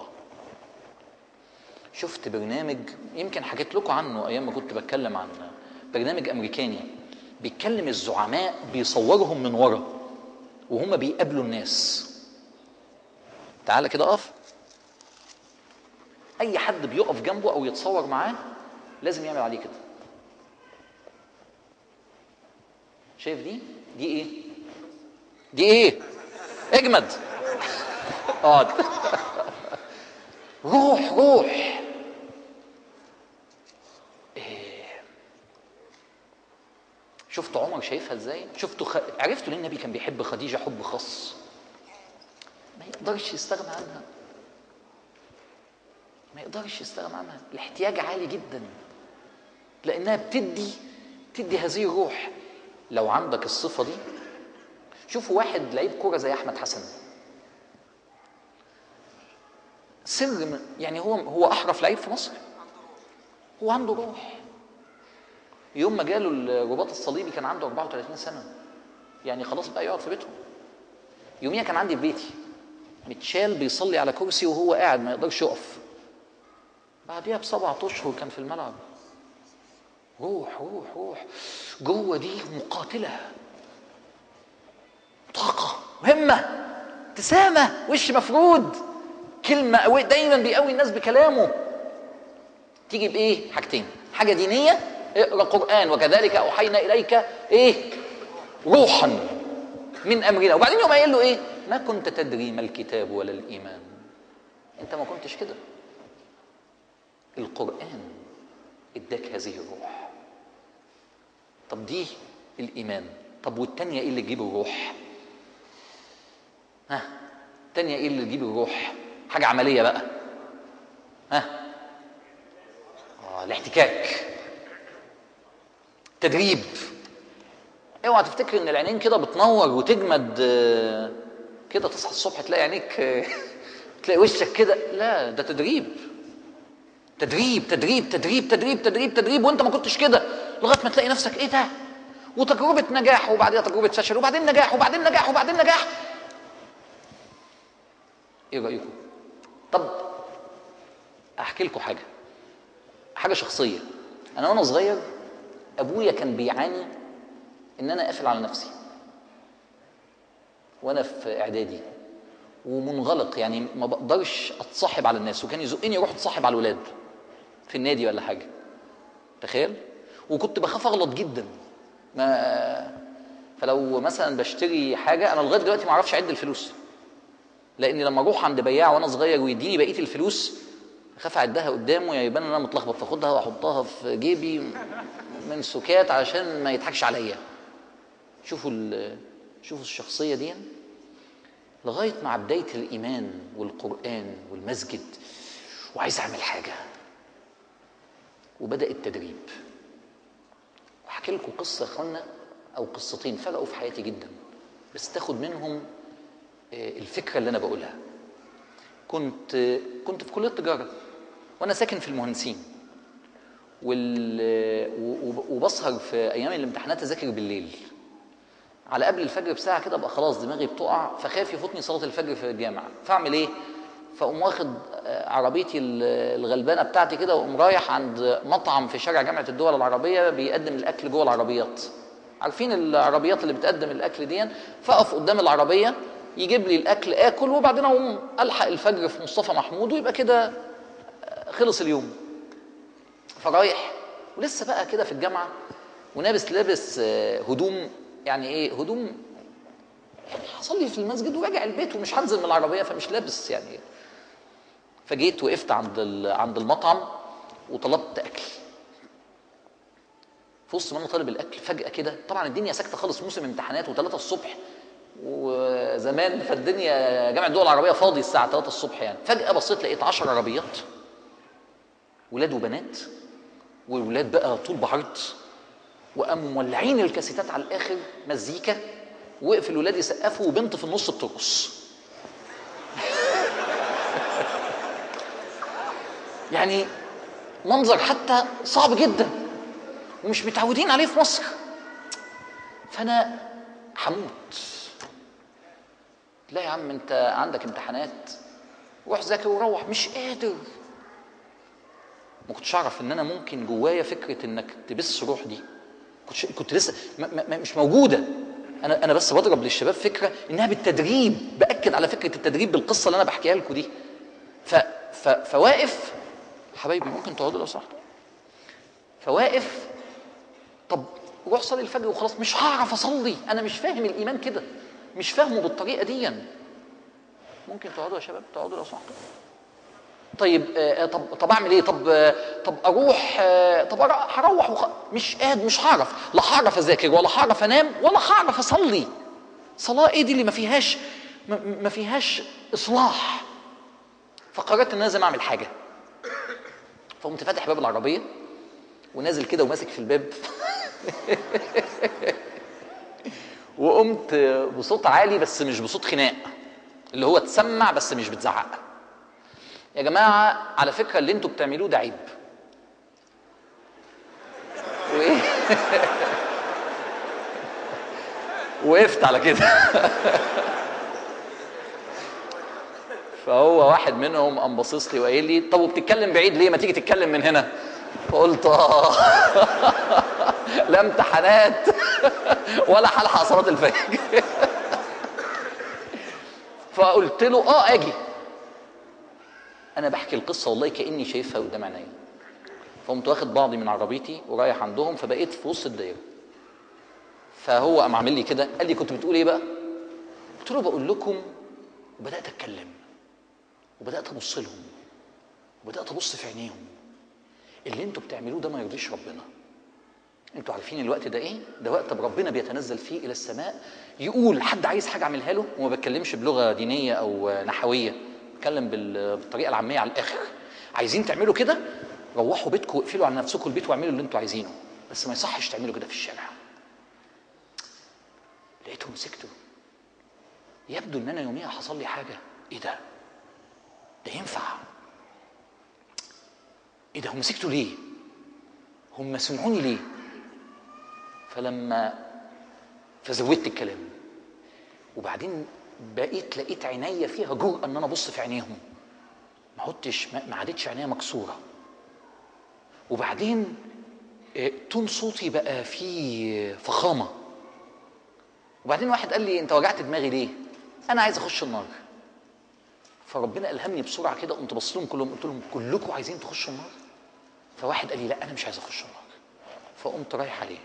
شفت برنامج يمكن حكيت لكم عنه ايام ما كنت بتكلم عن برنامج امريكاني بيتكلم الزعماء بيصورهم من ورا وهم بيقابلوا الناس تعالى كده اقف اي حد بيقف جنبه او يتصور معاه لازم يعمل عليه كده شايف دي دي ايه دي ايه اجمد اقعد روح روح إيه. شفتوا عمر شايفها ازاي شفتوا خ... عرفتوا ليه النبي كان بيحب خديجه حب خاص ما يقدرش يستغنى عنها ما يقدرش يستغنى عنها الاحتياج عالي جدا لانها بتدي بتدي هذه الروح لو عندك الصفه دي شوفوا واحد لعيب كوره زي احمد حسن سر من يعني هو هو احرف لعيب في مصر هو عنده روح يوم ما جاله الرباط الصليبي كان عنده 34 سنه يعني خلاص بقى يقعد في بيتهم يوميها كان عندي في بيتي متشال بيصلي على كرسي وهو قاعد ما يقدرش يقف بعديها بسبعة اشهر كان في الملعب روح روح روح جوه دي مقاتله طاقه همه ابتسامه وش مفرود كلمه قوي دايما بيقوي الناس بكلامه تيجي بايه حاجتين حاجه دينيه اقرا قران وكذلك اوحينا اليك ايه روحا من امرنا وبعدين يوم قايل له ايه ما كنت تدري ما الكتاب ولا الايمان انت ما كنتش كده القران اداك هذه الروح طب دي الايمان طب والتانيه ايه اللي تجيب الروح ها التانيه ايه اللي تجيب الروح حاجه عمليه بقى ها آه الاحتكاك تدريب اوعى تفتكر ان العينين كده بتنور وتجمد آه، كده تصحى الصبح تلاقي عينيك آه، تلاقي وشك كده لا ده تدريب تدريب تدريب تدريب تدريب تدريب تدريب وانت ما كنتش كده لغايه ما تلاقي نفسك ايه ده وتجربه نجاح وبعدين تجربه فشل وبعدين نجاح وبعدين نجاح وبعدين نجاح ايه رايكم طب احكي لكم حاجه حاجه شخصيه انا وانا صغير ابويا كان بيعاني ان انا قافل على نفسي وانا في اعدادي ومنغلق يعني ما بقدرش اتصاحب على الناس وكان يزقني اروح اتصاحب على الولاد في النادي ولا حاجه تخيل وكنت بخاف اغلط جدا ما فلو مثلا بشتري حاجه انا لغايه دلوقتي ما اعرفش اعد الفلوس لاني لما اروح عند بياع وانا صغير ويديني بقيه الفلوس اخاف اعدها قدامه يا يبان ان انا متلخبط فاخدها واحطها في جيبي من سكات عشان ما يضحكش عليا شوفوا ال- شوفوا الشخصيه دي لغايه مع بدايه الايمان والقران والمسجد وعايز اعمل حاجه وبدا التدريب وحكي لكم قصه يا اخوانا او قصتين فرقوا في حياتي جدا بس تاخد منهم آه، الفكره اللي انا بقولها كنت آه، كنت في كليه تجاره وانا ساكن في المهندسين وال... و- و- وبسهر في ايام الامتحانات اذاكر بالليل على قبل الفجر بساعه كده ابقى خلاص دماغي بتقع فخاف يفوتني صلاه الفجر في الجامعه فاعمل ايه فاقوم واخد آه، عربيتي ال- الغلبانه بتاعتي كده واقوم رايح عند مطعم في شارع جامعه الدول العربيه بيقدم الاكل جوه العربيات عارفين العربيات اللي بتقدم الاكل دي فاقف قدام العربيه يجيب لي الاكل اكل وبعدين اقوم الحق الفجر في مصطفى محمود ويبقى كده آه، خلص اليوم فرايح ولسه بقى كده في الجامعه ولابس لابس آه، هدوم يعني ايه هدوم يعني هصلي في المسجد وراجع البيت ومش هنزل من العربيه فمش لابس يعني فجيت وقفت عند ال- عند المطعم وطلبت اكل في وسط ما انا طالب الاكل فجاه كده طبعا الدنيا ساكته خالص موسم امتحانات و3 الصبح وزمان فالدنيا جامع الدول العربيه فاضي الساعه 3 الصبح يعني فجاه بصيت لقيت 10 عربيات ولاد وبنات والولاد بقى طول بعرض وقاموا مولعين الكاسيتات على الاخر مزيكا وقف الولاد يسقفوا وبنت في النص بترقص يعني منظر حتى صعب جدا ومش متعودين عليه في مصر فانا هموت لا يا عم انت عندك امتحانات روح ذاكر وروح مش قادر ما كنتش اعرف ان انا ممكن جوايا فكره انك تبث روح دي كنت كنت لسه ما ما مش موجوده انا انا بس بضرب للشباب فكره انها بالتدريب باكد على فكره التدريب بالقصه اللي انا بحكيها لكم دي ف ف فواقف حبايبي ممكن تقعدوا لو سمحتوا فواقف طب روح صلي الفجر وخلاص مش هعرف اصلي انا مش فاهم الايمان كده مش فاهمه بالطريقه دي ممكن تقعدوا يا شباب تقعدوا لو سمحتوا طيب آه طب طب اعمل ايه طب آه طب اروح آه طب أر- هروح وخ... مش قادر مش هعرف لا هعرف اذاكر ولا هعرف انام ولا هعرف اصلي صلاه ايه دي اللي ما فيهاش ما- ما فيهاش اصلاح فقررت ان أنا لازم اعمل حاجه فقمت فاتح باب العربيه ونازل كده وماسك في الباب وقمت بصوت عالي بس مش بصوت خناق اللي هو تسمع بس مش بتزعق يا جماعه على فكره اللي انتوا بتعملوه ده عيب وايه وقفت على كده فهو واحد منهم قام باصص لي وقايل لي طب وبتتكلم بعيد ليه ما تيجي تتكلم من هنا فقلت اه لا امتحانات ولا هلحق صلاه الفجر فقلت له اه اجي انا بحكي القصه والله كاني شايفها قدام عينيا فقمت واخد بعضي من عربيتي ورايح عندهم فبقيت في وسط الدايره فهو قام عامل لي كده قال لي كنت بتقول ايه بقى قلت له بقول لكم وبدات اتكلم وبدات ابص لهم وبدات ابص في عينيهم اللي انتوا بتعملوه ده ما يرضيش ربنا انتوا عارفين الوقت ده ايه ده وقت ربنا بيتنزل فيه الى السماء يقول حد عايز حاجه اعملها له وما بتكلمش بلغه دينيه او نحويه بتكلم بال- بالطريقه العاميه على الاخر عايزين تعملوا كده روحوا بيتكم واقفلوا على نفسكم البيت واعملوا اللي انتوا عايزينه بس ما يصحش تعملوا كده في الشارع لقيتهم سكتوا يبدو ان انا يوميها حصل لي حاجه ايه ده ده ينفع ايه ده هم سكتوا ليه هم سمعوني ليه فلما فزودت الكلام وبعدين بقيت لقيت عينيا فيها جرأة ان انا ابص في عينيهم ما عدتش ما ما عادتش عينيا مكسوره وبعدين آه، تون صوتي بقى فيه فخامه وبعدين واحد قال لي انت وجعت دماغي ليه انا عايز اخش النار فربنا الهمني بسرعه كده قمت بص لهم كلهم قلت لهم كلكم عايزين تخشوا النار فواحد قال لي لا انا مش عايز اخش النار فقمت رايح عليه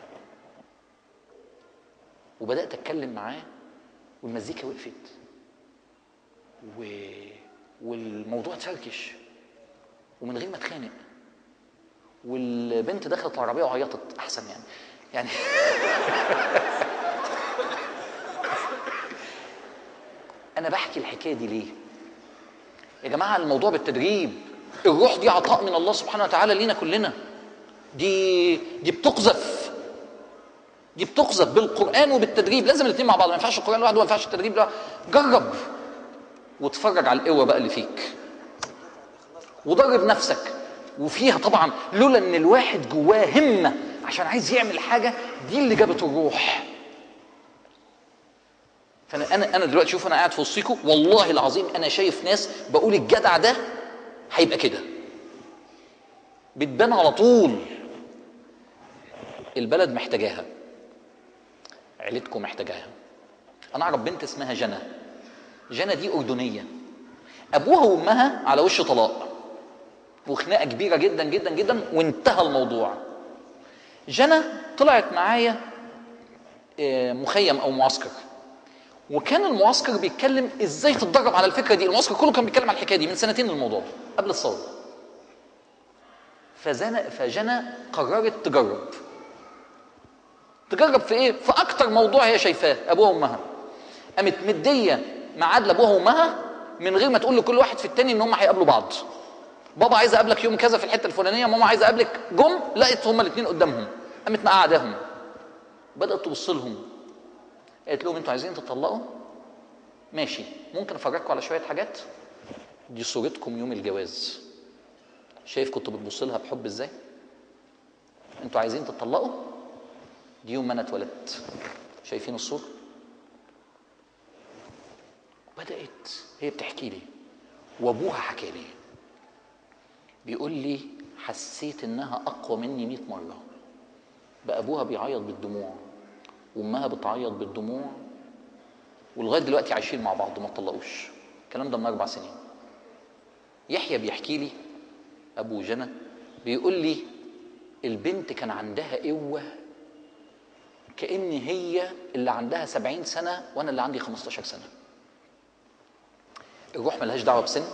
وبدات اتكلم معاه والمزيكا وقفت و... والموضوع تركش ومن غير ما اتخانق والبنت دخلت العربيه وعيطت احسن يعني يعني انا بحكي الحكايه دي ليه يا جماعه الموضوع بالتدريب الروح دي عطاء من الله سبحانه وتعالى لينا كلنا دي دي بتقذف دي بتقذف بالقران وبالتدريب لازم الاثنين مع بعض ما ينفعش القران لوحده وما ينفعش التدريب لوحده جرب واتفرج على القوه بقى اللي فيك ودرب نفسك وفيها طبعا لولا ان الواحد جواه همه عشان عايز يعمل حاجه دي اللي جابت الروح فانا انا انا دلوقتي شوف انا قاعد في وسطيكم والله العظيم انا شايف ناس بقول الجدع ده هيبقى كده بتبان على طول البلد محتاجاها عيلتكم محتاجاها انا اعرف بنت اسمها جنى جنى دي اردنيه ابوها وامها على وش طلاق وخناقه كبيره جدا جدا جدا وانتهى الموضوع جنى طلعت معايا آه، مخيم او معسكر وكان المعسكر بيتكلم ازاي تتدرب على الفكره دي المعسكر كله كان بيتكلم على الحكايه دي من سنتين الموضوع قبل الثوره فزنا فجنى قررت تجرب تجرب في ايه في اكتر موضوع هي شايفاه ابوها وامها قامت مديه ميعاد لابوها وامها من غير ما تقول لكل واحد في التاني ان هم هيقابلوا بعض بابا عايز اقابلك يوم كذا في الحته الفلانيه ماما عايزه اقابلك جم لقيت هما الاثنين قدامهم قامت مقعداهم بدات تبص لهم قالت لهم انتوا عايزين تطلقوا ماشي ممكن افرجكم على شويه حاجات دي صورتكم يوم الجواز شايف كنت بتبص لها بحب ازاي انتوا عايزين تطلقوا دي يوم ما انا اتولدت شايفين الصوره بدات هي بتحكي لي وابوها حكى لي بيقول لي حسيت انها اقوى مني 100 مره بقى ابوها بيعيط بالدموع وامها بتعيط بالدموع ولغايه دلوقتي عايشين مع بعض ما اتطلقوش الكلام ده من اربع سنين يحيى بيحكي لي ابو جنى بيقول لي البنت كان عندها قوه كان هي اللي عندها سبعين سنه وانا اللي عندي 15 سنه الروح ملهاش دعوه بسن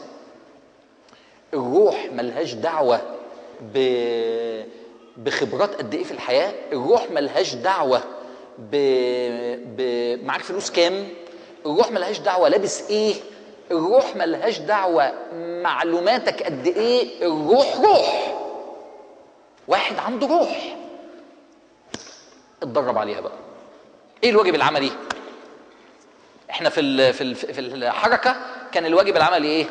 الروح ملهاش دعوه ب... بخبرات قد ايه في الحياه الروح ملهاش دعوه ب... ب... معاك فلوس كام الروح ملهاش دعوه لابس ايه الروح ملهاش دعوه معلوماتك قد ايه الروح روح واحد عنده روح اتدرب عليها بقى ايه الواجب العملي احنا في ال... في ال... في الحركه كان الواجب العملي ايه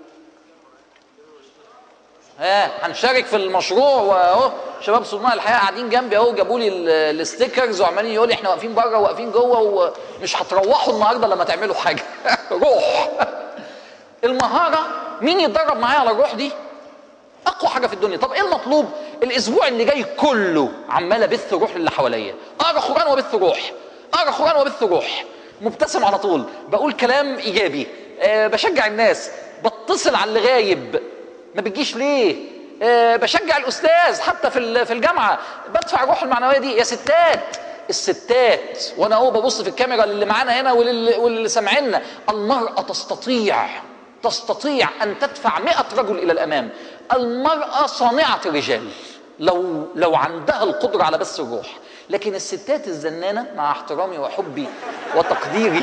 ها هنشارك في المشروع واهو شباب صناع الحياه قاعدين جنبي اهو جابوا لي ال- الستيكرز وعمالين يقولوا لي احنا واقفين بره واقفين جوه ومش هتروحوا النهارده لما تعملوا حاجه روح المهاره مين يتدرب معايا على الروح دي اقوى حاجه في الدنيا طب ايه المطلوب الاسبوع اللي جاي كله عمال ابث روح للي حواليا اقرا قران وابث روح اقرا قران وابث روح مبتسم على طول بقول كلام ايجابي أه بشجع الناس بتصل على اللي غايب ما بتجيش ليه أه بشجع الاستاذ حتى في ال- في الجامعه بدفع الروح المعنويه دي يا ستات الستات وانا اهو ببص في الكاميرا للي معانا هنا وللي, وللي سامعينا المراه تستطيع تستطيع ان تدفع مئة رجل الى الامام المراه صانعه الرجال لو لو عندها القدره على بث الروح لكن الستات الزنانه مع احترامي وحبي وتقديري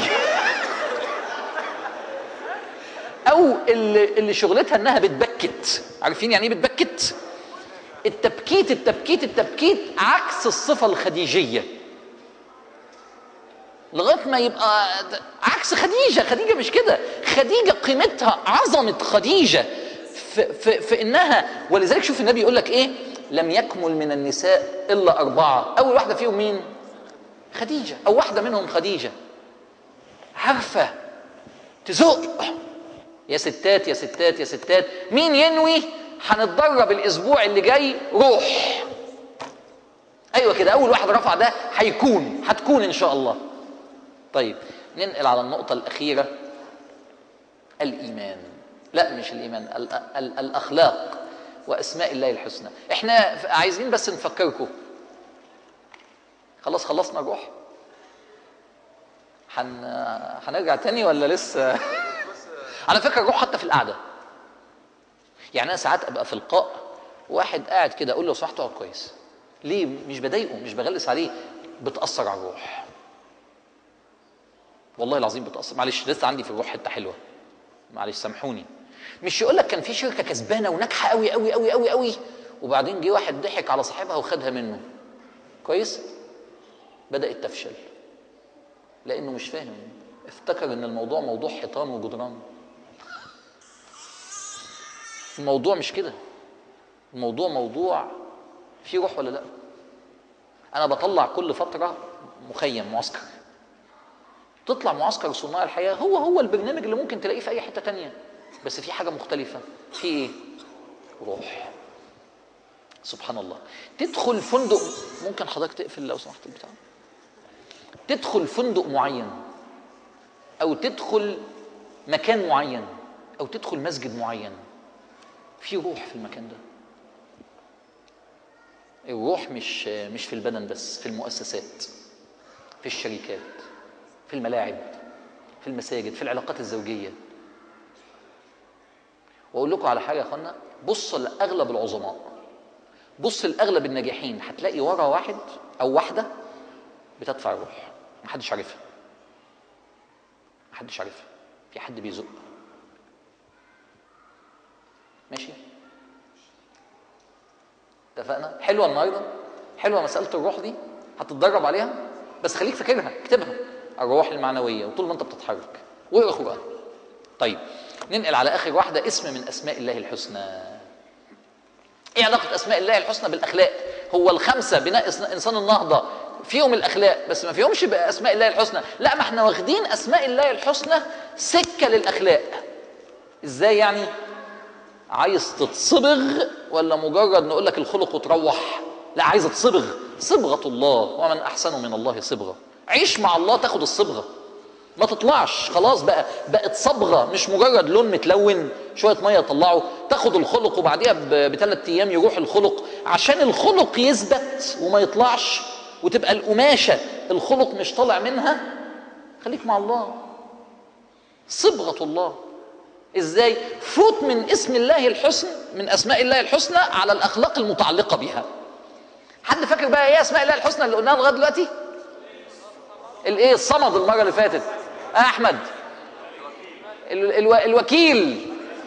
او اللي, اللي شغلتها انها بتبكت عارفين يعني ايه بتبكت التبكيت التبكيت التبكيت عكس الصفه الخديجيه لغايه ما يبقى عكس خديجه خديجه مش كده خديجه قيمتها عظمه خديجه في, في, في انها ولذلك شوف النبي يقول لك ايه لم يكمل من النساء الا اربعه اول واحده فيهم مين خديجه او واحده منهم خديجه عارفه تزق يا ستات يا ستات يا ستات مين ينوي هنتدرب الاسبوع اللي جاي روح ايوه كده اول واحد رفع ده هيكون هتكون ان شاء الله طيب ننقل على النقطة الأخيرة الإيمان لا مش الإيمان ال ال الأخلاق وأسماء الله الحسنى إحنا عايزين بس نفكركم خلاص خلصنا الروح هن... هنرجع تاني ولا لسه على فكره الروح حتى في القعده يعني انا ساعات ابقى في لقاء واحد قاعد كده اقول له صح تقعد كويس ليه مش بضايقه مش بغلس عليه بتاثر على الروح والله العظيم بتاثر معلش لسه عندي في الروح حته حلوه معلش سامحوني مش يقول لك كان في شركه كسبانه وناجحه قوي قوي قوي قوي قوي وبعدين جه واحد ضحك على صاحبها وخدها منه كويس بدات تفشل لانه مش فاهم افتكر ان الموضوع موضوع حيطان وجدران الموضوع مش كده الموضوع موضوع فيه روح ولا لا انا بطلع كل فتره مخيم معسكر تطلع معسكر صناع الحياه هو هو البرنامج اللي ممكن تلاقيه في اي حته تانية بس في حاجه مختلفه في ايه روح سبحان الله تدخل فندق ممكن حضرتك تقفل لو سمحت البتاع تدخل فندق معين او تدخل مكان معين او تدخل مسجد معين في روح في المكان ده الروح مش مش في البدن بس في المؤسسات في الشركات في الملاعب في المساجد في العلاقات الزوجيه واقول لكم على حاجه يا اخوانا بص لاغلب العظماء بص لاغلب الناجحين هتلاقي ورا واحد او واحده بتدفع الروح محدش عارفها محدش عارفها في حد بيزق ماشي اتفقنا حلوه النهارده حلوه مساله الروح دي هتتدرب عليها بس خليك فاكرها اكتبها الروح المعنويه وطول ما انت بتتحرك واقرا قران طيب ننقل على اخر واحده اسم من اسماء الله الحسنى ايه علاقه اسماء الله الحسنى بالاخلاق هو الخمسه بناء انسان النهضه فيهم الاخلاق بس ما فيهمش بقى اسماء الله الحسنى لا ما احنا واخدين اسماء الله الحسنى سكه للاخلاق ازاي يعني عايز تتصبغ ولا مجرد نقول لك الخلق وتروح لا عايز تصبغ صبغه الله ومن احسن من الله صبغه عيش مع الله تاخد الصبغه ما تطلعش خلاص بقى بقت صبغه مش مجرد لون متلون شويه ميه طلعه تاخد الخلق وبعديها بثلاث ايام يروح الخلق عشان الخلق يثبت وما يطلعش وتبقى القماشه الخلق مش طالع منها خليك مع الله صبغه الله ازاي فوت من اسم الله الحسن من اسماء الله الحسنى على الاخلاق المتعلقه بها حد فاكر بقى ايه اسماء الله الحسنى اللي قلناها لغايه دلوقتي الايه الصمد المره اللي فاتت آه احمد ال الو الوكيل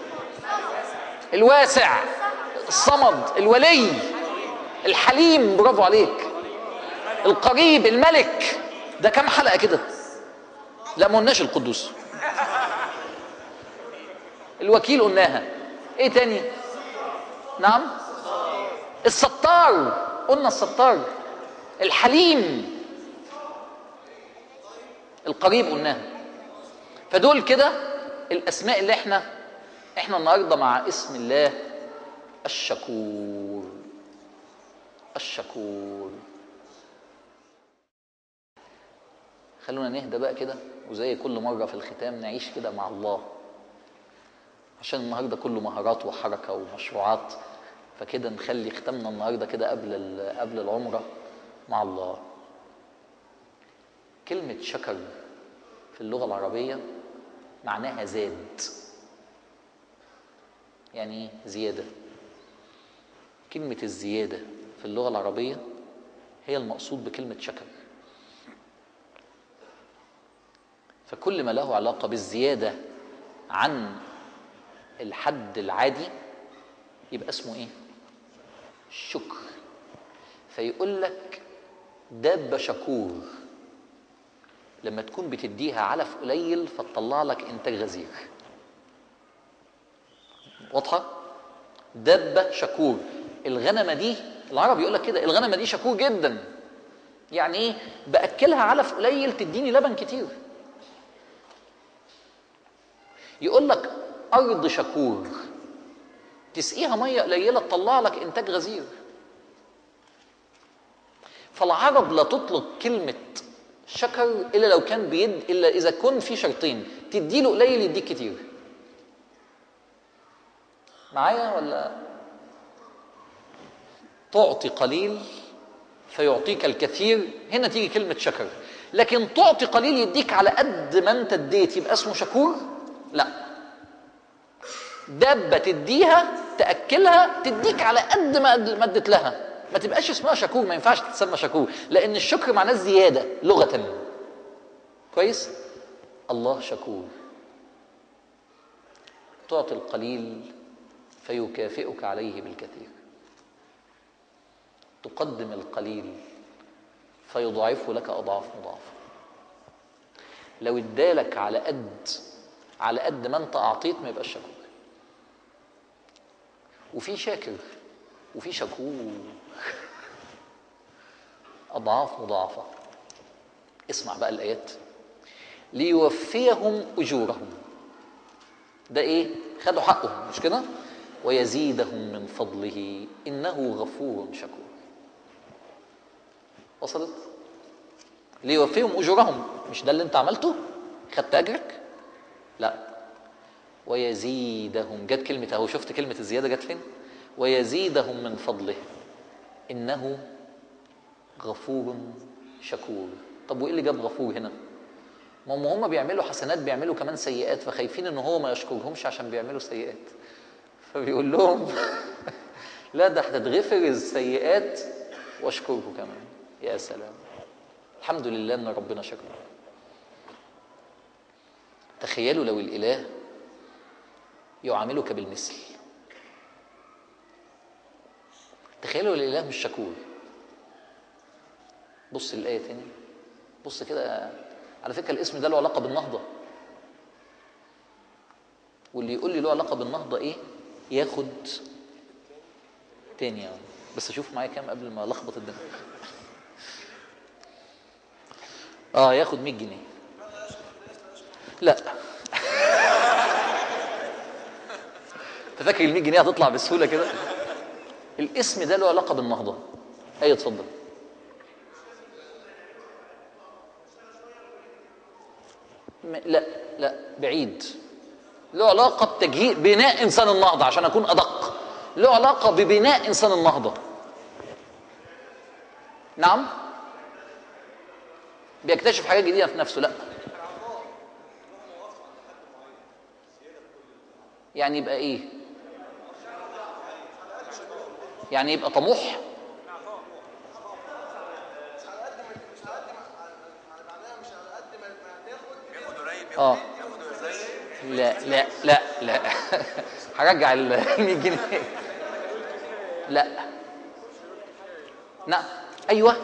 الواسع الصمد الولي الحليم برافو عليك القريب الملك ده كام حلقه كده لا ما قلناش القدوس الوكيل قلناها ايه تاني نعم الستار قلنا الستار الحليم القريب قلناها فدول كده الاسماء اللي احنا احنا النهارده مع اسم الله الشكور الشكور خلونا نهدى بقى كده وزي كل مره في الختام نعيش كده مع الله عشان النهارده كله مهارات وحركه ومشروعات فكده نخلي ختامنا النهارده كده قبل قبل العمره مع الله كلمة شكر في اللغة العربية معناها زاد يعني زيادة كلمة الزيادة في اللغة العربية هي المقصود بكلمة شكر فكل ما له علاقة بالزيادة عن الحد العادي يبقى اسمه ايه شكر فيقول لك دابة شكور لما تكون بتديها علف قليل فتطلع لك انتاج غزير واضحة دابة شكور الغنمة دي العرب يقول لك كده الغنمة دي شكور جدا يعني ايه باكلها علف قليل تديني لبن كتير يقول لك ارض شكور تسقيها ميه قليله تطلع لك انتاج غزير فالعرب لا تطلق كلمه شكر الا لو كان بيد الا اذا كن في شرطين تديله قليل يديك كتير معايا ولا تعطي قليل فيعطيك الكثير هنا تيجي كلمة شكر لكن تعطي قليل يديك على قد ما انت اديت يبقى اسمه شكور لا دابه تديها تاكلها تديك على قد ما ما اديت لها ما تبقاش اسمها شكور ما ينفعش تتسمى شكور لان الشكر معناه الزياده لغه كويس الله شكور تعطي القليل فيكافئك عليه بالكثير تقدم القليل فيضاعفه لك اضعاف مضاعفه لو ادالك على قد على قد ما انت اعطيت ما يبقاش شكور وفي شاكر وفي شكور اضعاف مضاعفه اسمع بقى الايات ليوفيهم اجورهم ده ايه خدوا حقهم مش كده ويزيدهم من فضله انه غفور شكور وصلت ليوفيهم اجورهم مش ده اللي انت عملته خدت اجرك لا ويزيدهم جت كلمه اهو شفت كلمه الزياده جت فين ويزيدهم من فضله انه غفور شكور طب وايه اللي جاب غفور هنا ما هم هم بيعملوا حسنات بيعملوا كمان سيئات فخايفين ان هو ما يشكرهمش عشان بيعملوا سيئات فبيقول لهم لا ده هتتغفر السيئات واشكره كمان يا سلام الحمد لله ان ربنا شكر تخيلوا لو الاله يعاملك بالمثل تخيلوا الاله مش شكور بص الايه تاني بص كده على فكره الاسم ده له علاقه بالنهضه واللي يقول لي له علاقه بالنهضه ايه ياخد تاني يعني بس اشوف معايا كام قبل ما الخبط الدنيا اه ياخد 100 جنيه لا انت فاكر ال 100 جنيه هتطلع بسهوله كده الاسم ده له علاقه بالنهضه اي اتفضل م- لا لا بعيد له علاقه بتجهيز بناء انسان النهضه عشان اكون ادق له علاقه ببناء انسان النهضه نعم بيكتشف حاجات جديده في نفسه لا يعني يبقى ايه يعني يبقى طموح اه لا لا لا لا هرجع ال 100 جنيه لا نعم ايوه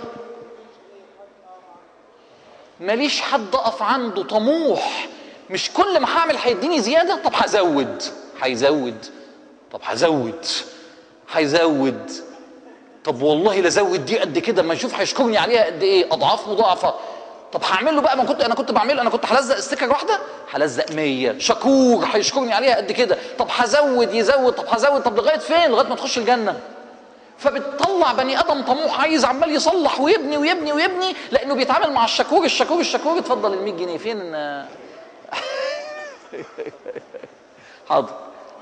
ماليش حد اقف عنده طموح مش كل ما هعمل هيديني زياده طب هزود هيزود طب هزود هيزود طب والله لازود دي قد كده ما نشوف هيشكرني عليها قد ايه اضعاف مضاعفه طب هعمل له بقى ما كنت انا كنت بعمله انا كنت هلزق استيكر واحده هلزق 100 شكور هيشكرني عليها قد كده طب هزود يزود طب هزود طب لغايه فين لغايه ما تخش الجنه فبتطلع بني ادم طموح عايز عمال يصلح ويبني ويبني ويبني لانه بيتعامل مع الشكور الشكور الشكور اتفضل ال 100 جنيه فين حاضر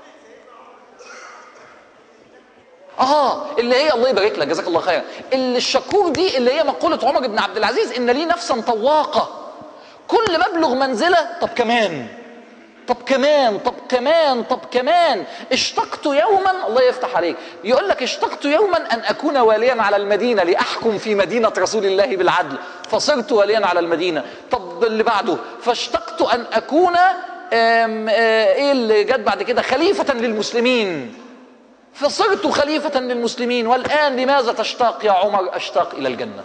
اه اللي هي الله يبارك لك جزاك الله خيرا اللي الشكور دي اللي هي مقوله عمر بن عبد العزيز ان لي نفسا طواقه كل ما ابلغ منزله طب كمان طب كمان طب كمان طب كمان اشتقت يوما الله يفتح عليك يقول لك اشتقت يوما ان اكون واليا على المدينه لاحكم في مدينه رسول الله بالعدل فصرت واليا على المدينه طب اللي بعده فاشتقت ان اكون آم، آه، ايه اللي جت بعد كده خليفه للمسلمين فصرت خليفة للمسلمين والآن لماذا تشتاق يا عمر أشتاق إلى الجنة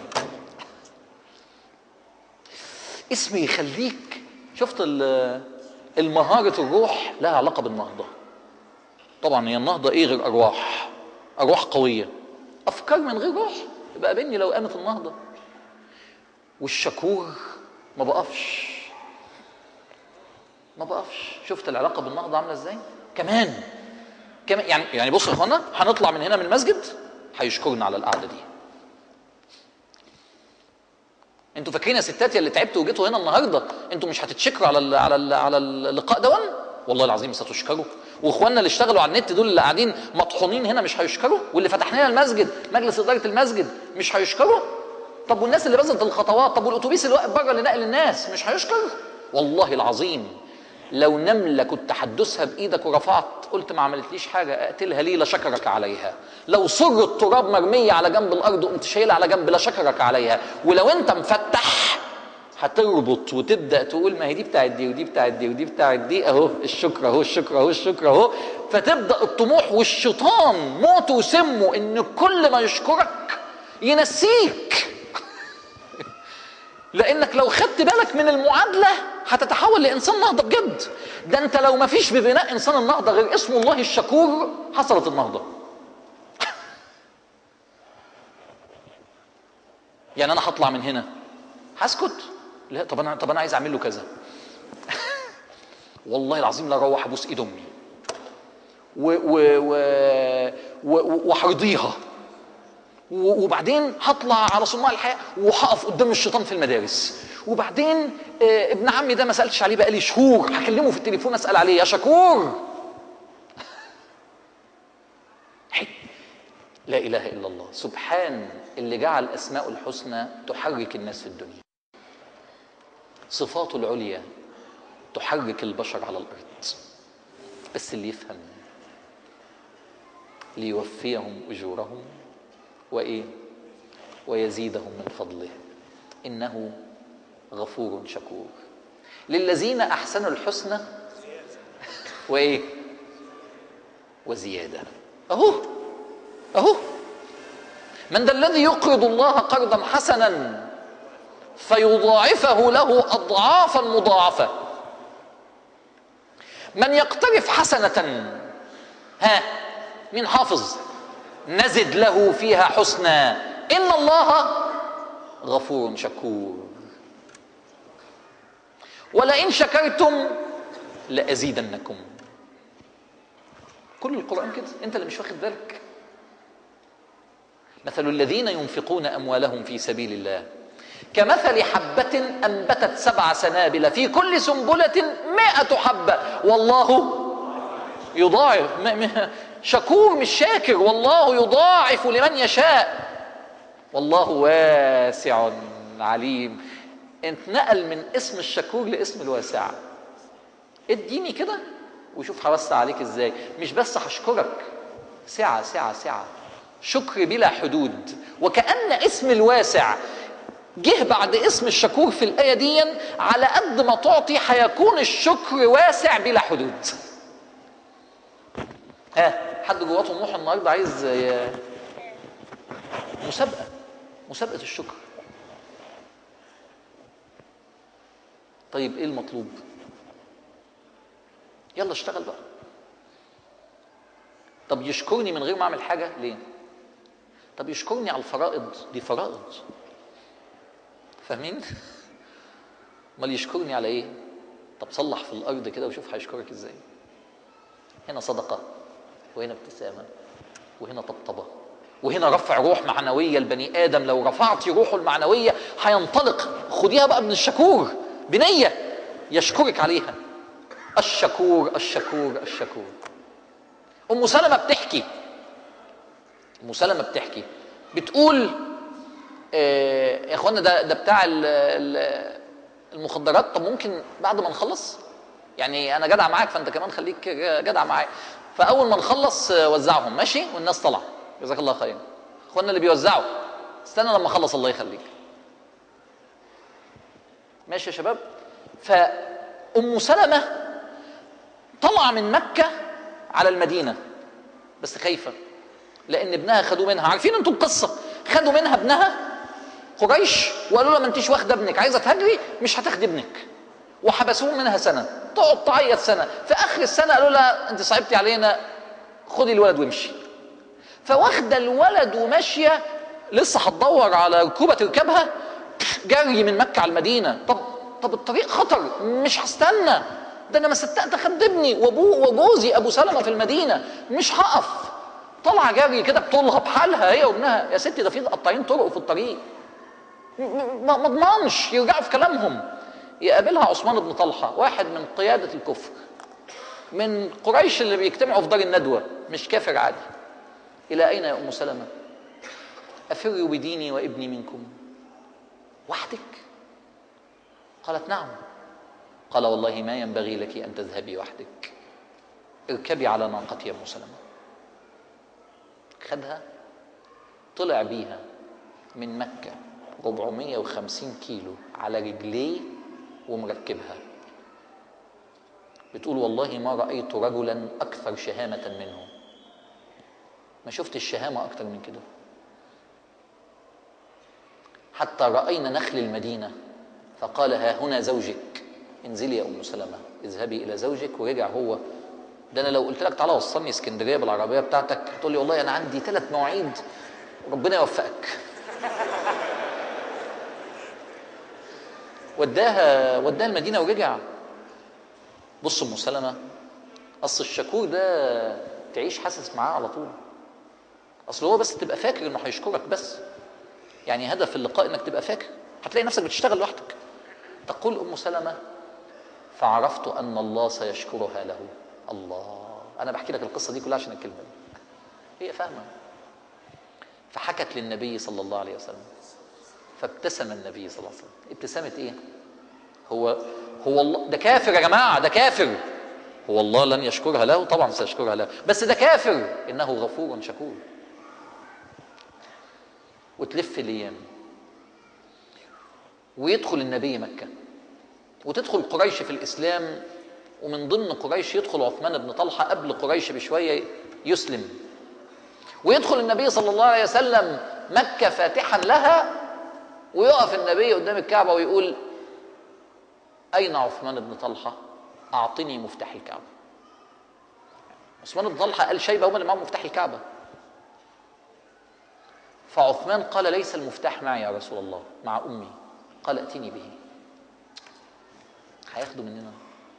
اسم يخليك شفت ال- المهارة الروح لها علاقة بالنهضة طبعا هي النهضة ايه غير أرواح أرواح قوية أفكار من غير روح يبقى قابلني لو قامت النهضة والشكور ما بقفش ما بقفش شفت العلاقة بالنهضة عاملة ازاي كمان كمان يعني يعني بصوا يا اخوانا هنطلع من هنا من المسجد هيشكرنا على القعده دي انتوا فاكرين يا ستات يا اللي تعبتوا وجيتوا هنا النهارده انتوا مش هتتشكروا على ال على ال على اللقاء دون والله العظيم ستشكروا واخواننا اللي اشتغلوا على النت دول اللي قاعدين مطحونين هنا مش هيشكروا واللي فتحنا لنا المسجد مجلس اداره المسجد مش هيشكروا طب والناس اللي بذلت الخطوات طب والاتوبيس اللي واقف بره لنقل الناس مش هيشكر والله العظيم لو نملة كنت هتدوسها بإيدك ورفعت قلت ما عملتليش حاجة أقتلها ليه لشكرك عليها لو صر التراب مرمية على جنب الأرض وقمت شايلها على جنب لشكرك عليها ولو أنت مفتح هتربط وتبدا تقول ما هي دي بتاعت دي ودي بتاعت دي ودي بتاعت دي اهو الشكر اهو الشكر اهو الشكر اهو فتبدا الطموح والشيطان موته وسمه ان كل ما يشكرك ينسيك لانك لو خدت بالك من المعادله هتتحول لانسان نهضه بجد ده انت لو ما فيش ببناء انسان النهضه غير اسم الله الشكور حصلت النهضه يعني انا هطلع من هنا هسكت لا طب انا طب انا عايز اعمل له كذا والله العظيم لا اروح ابوس ايد امي و و و و- وهرضيها و- وبعدين هطلع على صناع الحياه وهقف قدام الشيطان في المدارس وبعدين آه، ابن عمي ده ما سالتش عليه بقالي شهور هكلمه في التليفون اسال عليه يا شكور حي. لا اله الا الله سبحان اللي جعل اسماء الحسنى تحرك الناس في الدنيا صفاته العليا تحرك البشر على الارض بس اللي يفهم ليوفيهم اجورهم وايه ويزيدهم من فضله انه غفور شكور للذين احسنوا الحسنى وايه وزياده اهو اهو من ذا الذي يقرض الله قرضا حسنا فيضاعفه له اضعافا مضاعفه من يقترف حسنه ها مين حافظ نزد له فيها حسنا ان الله غفور شكور ولئن شكرتم لازيدنكم كل القران كده انت اللي مش واخد بالك مثل الذين ينفقون اموالهم في سبيل الله كمثل حبة أنبتت سبع سنابل في كل سنبلة مائة حبة والله يضاعف م- م- شكور مش شاكر والله يضاعف لمن يشاء والله واسع عليم اتنقل من اسم الشكور لاسم الواسع اديني كده وشوف هوسع عليك ازاي مش بس هشكرك سعة سعة سعة شكر بلا حدود وكأن اسم الواسع جه بعد اسم الشكور في الآية دي على قد ما تعطي هيكون الشكر واسع بلا حدود ها حد جواه طموح النهارده عايز ي- مسابقة مسابقة الشكر طيب ايه المطلوب يلا اشتغل بقى طب يشكرني من غير ما اعمل حاجه ليه طب يشكرني على الفرائض دي فرائض فاهمين امال يشكرني على ايه طب صلح في الارض كده وشوف هيشكرك ازاي هنا صدقه وهنا ابتسامه وهنا طبطبه وهنا رفع روح معنويه لبني ادم لو رفعتي روحه المعنويه هينطلق خديها بقى من الشكور بنيه يشكرك عليها الشكور الشكور الشكور ام سلمه بتحكي ام سلمه بتحكي بتقول آه، يا اخوانا ده ده بتاع ال- ال- المخدرات طب ممكن بعد ما نخلص يعني انا جدع معاك فانت كمان خليك جدع معايا فاول ما نخلص آه، وزعهم ماشي والناس طلع جزاك الله خير اخوانا اللي بيوزعوا استنى لما اخلص الله يخليك ماشي يا شباب فام سلمه طلع من مكه على المدينه بس خايفه لان ابنها خدوه منها عارفين انتوا القصه خدوا منها ابنها قريش وقالوا لها ما انتيش واخده ابنك عايزه تهاجري مش هتاخدي ابنك وحبسوه منها سنه تقعد تعيط سنه في اخر السنه قالوا لها انت صعبتي علينا خدي الولد وامشي فواخده الولد وماشيه لسه هتدور على ركوبه تركبها جري من مكه على المدينه طب طب الطريق خطر مش هستنى ده انا ما صدقت اخد ابني وابوه وجوزي ابو سلمه في المدينه مش هقف طالعه جري كده بطولها بحالها هي وابنها يا ستي ده في قطاعين طرق في الطريق م- م- ما ما اضمنش يرجعوا في كلامهم يقابلها عثمان بن طلحه واحد من قياده الكفر من قريش اللي بيجتمعوا في دار الندوه مش كافر عادي الى اين يا ام سلمه افر بديني وابني منكم وحدك قالت نعم قال والله ما ينبغي لك ان تذهبي وحدك اركبي على ناقتي يا ام سلمه خدها طلع بيها من مكه 450 كيلو على رجليه ومركبها بتقول والله ما رأيت رجلا أكثر شهامة منه ما شفت الشهامة أكثر من كده حتى رأينا نخل المدينة فقال ها هنا زوجك انزلي يا أم سلمة اذهبي إلى زوجك ورجع هو ده أنا لو قلت لك تعالى وصلني اسكندرية بالعربية بتاعتك تقول لي والله أنا عندي ثلاث مواعيد ربنا يوفقك وداها وداها المدينة ورجع بص ام سلمه اصل الشكور ده تعيش حاسس معاه على طول اصل هو بس تبقى فاكر انه هيشكرك بس يعني هدف اللقاء انك تبقى فاكر هتلاقي نفسك بتشتغل لوحدك تقول ام سلمه فعرفت ان الله سيشكرها له الله انا بحكي لك القصه دي كلها عشان الكلمه دي هي فاهمه فحكت للنبي صلى الله عليه وسلم فابتسم النبي صلى الله عليه وسلم ابتسامه ايه هو هو الله ده كافر يا جماعه ده كافر هو الله لن يشكرها له طبعا سيشكرها له بس ده كافر انه غفور شكور وتلف الايام ويدخل النبي مكه وتدخل قريش في الاسلام ومن ضمن قريش يدخل عثمان بن طلحه قبل قريش بشويه يسلم ويدخل النبي صلى الله عليه وسلم مكه فاتحا لها ويقف النبي قدام الكعبه ويقول أين عثمان بن طلحة؟ أعطني مفتاح الكعبة. عثمان بن طلحة قال شيبة هم اللي معاهم مفتاح الكعبة. فعثمان قال ليس المفتاح معي يا رسول الله مع أمي. قال ائتني به. هياخدوا مننا.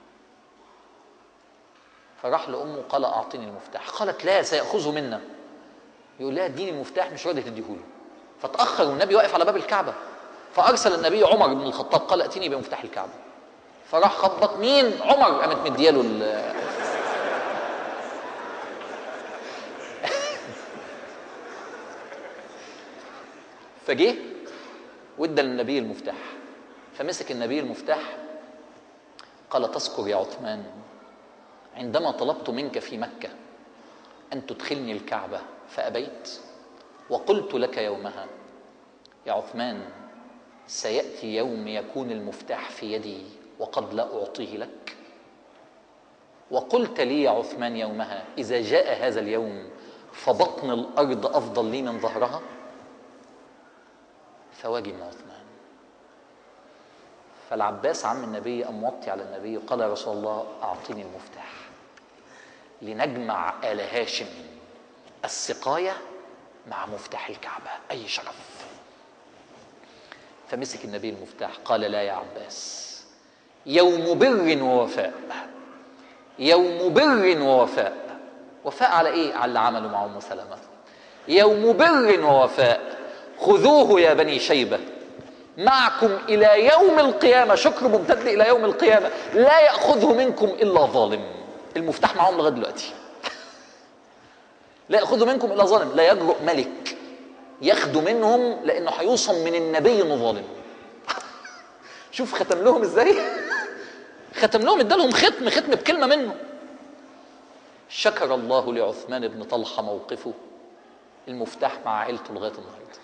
فراح لأمه قال أعطني المفتاح. قالت لا سيأخذه منا. يقول لها اديني المفتاح مش راضي تديهوله. فتأخر والنبي واقف على باب الكعبة. فأرسل النبي عمر بن الخطاب قال ائتني بمفتاح الكعبة. فراح خبط مين عمر قامت مدياله ال فجه وادى للنبي المفتاح فمسك النبي المفتاح قال تذكر يا عثمان عندما طلبت منك في مكة أن تدخلني الكعبة فأبيت وقلت لك يومها يا عثمان سيأتي يوم يكون المفتاح في يدي وقد لا أعطيه لك وقلت لي يا عثمان يومها إذا جاء هذا اليوم فبطن الأرض أفضل لي من ظهرها فواجب عثمان فالعباس عم النبي قام موطي على النبي وقال يا رسول الله أعطني المفتاح لنجمع آل هاشم السقاية مع مفتاح الكعبة أي شرف فمسك النبي المفتاح قال لا يا عباس يوم بر ووفاء يوم بر ووفاء وفاء على ايه على اللي عمله مع ام سلمه يوم بر ووفاء خذوه يا بني شيبه معكم الى يوم القيامه شكر ممتد الى يوم القيامه لا ياخذه منكم الا ظالم المفتاح معاهم لغايه دلوقتي لا ياخذه منكم الا ظالم لا يجرؤ ملك ياخده منهم لانه هيوصم من النبي انه ظالم شوف ختم لهم ازاي ختم لهم ادالهم ختم ختم بكلمه منه شكر الله لعثمان بن طلحه موقفه المفتاح مع عيلته لغايه النهارده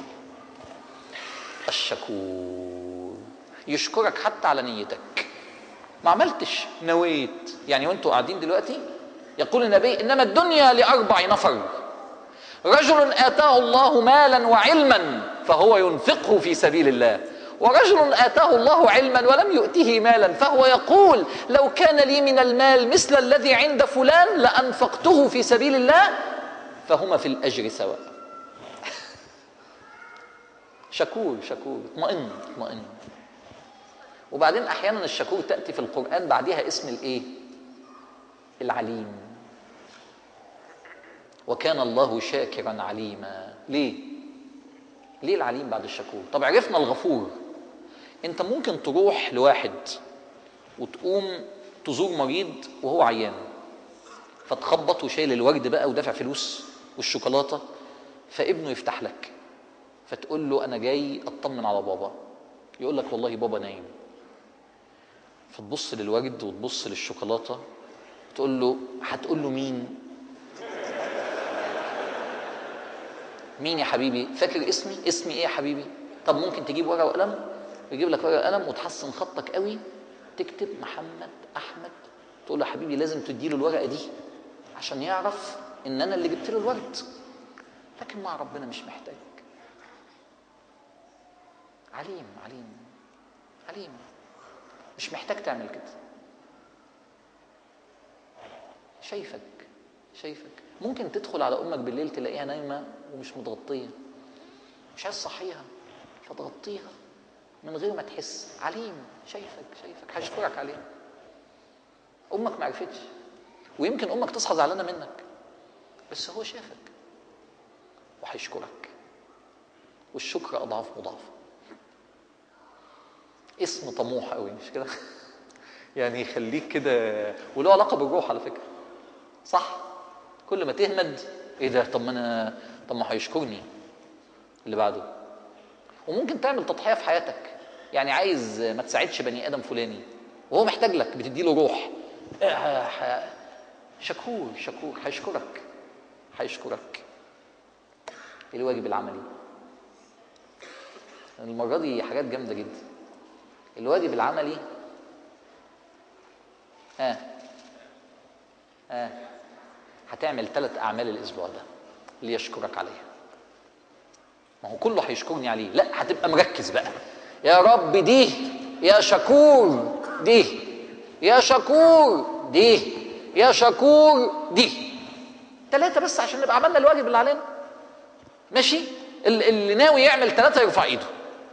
الشكور يشكرك حتى على نيتك ما عملتش نويت يعني وانتوا قاعدين دلوقتي يقول النبي انما الدنيا لاربع نفر رجل اتاه الله مالا وعلما فهو ينفقه في سبيل الله ورجل اتاه الله علما ولم يؤته مالا فهو يقول لو كان لي من المال مثل الذي عند فلان لانفقته في سبيل الله فهما في الاجر سواء شكور شكور اطمئن اطمئن وبعدين احيانا الشكور تاتي في القران بعدها اسم الايه العليم وكان الله شاكرا عليما ليه ليه العليم بعد الشكور طب عرفنا الغفور انت ممكن تروح لواحد وتقوم تزور مريض وهو عيان فتخبط وشايل الورد بقى ودافع فلوس والشوكولاته فابنه يفتح لك فتقول له انا جاي اطمن على بابا يقول لك والله بابا نايم فتبص للورد وتبص للشوكولاته تقول له هتقول له مين مين يا حبيبي فاكر اسمي اسمي ايه يا حبيبي طب ممكن تجيب ورقه وقلم يجيب لك ورقه وقلم وتحسن خطك قوي تكتب محمد احمد تقول له يا حبيبي لازم تديله الورقه دي عشان يعرف ان انا اللي جبت له الورد لكن مع ربنا مش محتاج عليم عليم عليم مش محتاج تعمل كده شايفك شايفك ممكن تدخل على امك بالليل تلاقيها نايمه ومش متغطيه مش عايز تصحيها فتغطيها من غير ما تحس عليم شايفك شايفك هشكرك عليها امك ما عرفتش ويمكن امك تصحى زعلانه منك بس هو شافك وهيشكرك والشكر اضعاف مضاعفه اسم طموح قوي مش كده يعني يخليك كده وله علاقه بالروح على فكره صح كل ما تهمد ايه ده طب ما انا طب ما هيشكرني اللي بعده وممكن تعمل تضحيه في حياتك يعني عايز ما تساعدش بني ادم فلاني وهو محتاج لك بتدي له روح آه، ح- شكور شكور هيشكرك هيشكرك الواجب العملي المره دي حاجات جامده جدا الواجب العملي اه اه هتعمل ثلاث اعمال الاسبوع ده ليشكرك عليها ما هو كله هيشكرني عليه لا هتبقى مركز بقى يا رب دي يا شكور دي يا شكور دي يا شكور دي ثلاثة بس عشان نبقى عملنا الواجب اللي علينا ماشي ال- اللي ناوي يعمل ثلاثة يرفع ايده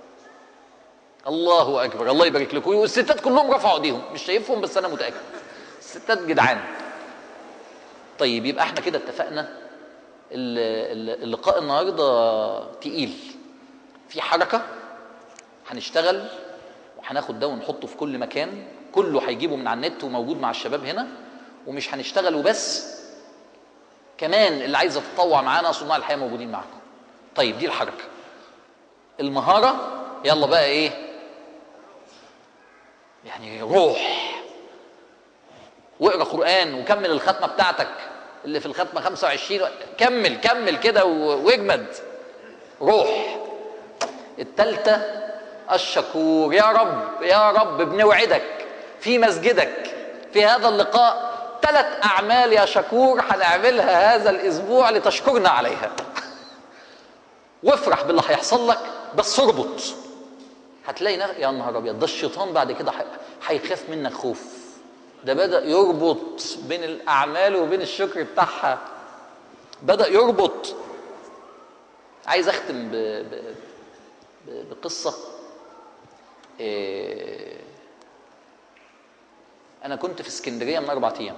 الله اكبر الله يبارك لكم والستات كلهم رفعوا ايديهم مش شايفهم بس انا متاكد الستات جدعان طيب يبقى احنا كده اتفقنا ال- ال- اللقاء النهارده تقيل في حركه هنشتغل وهناخد ده ونحطه في كل مكان كله هيجيبه من على النت وموجود مع الشباب هنا ومش هنشتغل وبس كمان اللي عايز يتطوع معانا صناع الحياه موجودين معاكم طيب دي الحركه المهاره يلا بقى ايه يعني روح واقرا قران وكمل الختمه بتاعتك اللي في الختمه 25 كمل كمل كده و- واجمد روح التالتة الشكور يا رب يا رب بنوعدك في مسجدك في هذا اللقاء ثلاث أعمال يا شكور هنعملها هذا الأسبوع لتشكرنا عليها وافرح باللي هيحصل لك بس اربط هتلاقي نف... يا نهار ابيض ده الشيطان بعد كده ح- هيخاف منك خوف ده بدا يربط بين الاعمال وبين الشكر بتاعها بدا يربط عايز اختم ب... ب... ب... بقصه إيه... انا كنت في اسكندريه من اربع ايام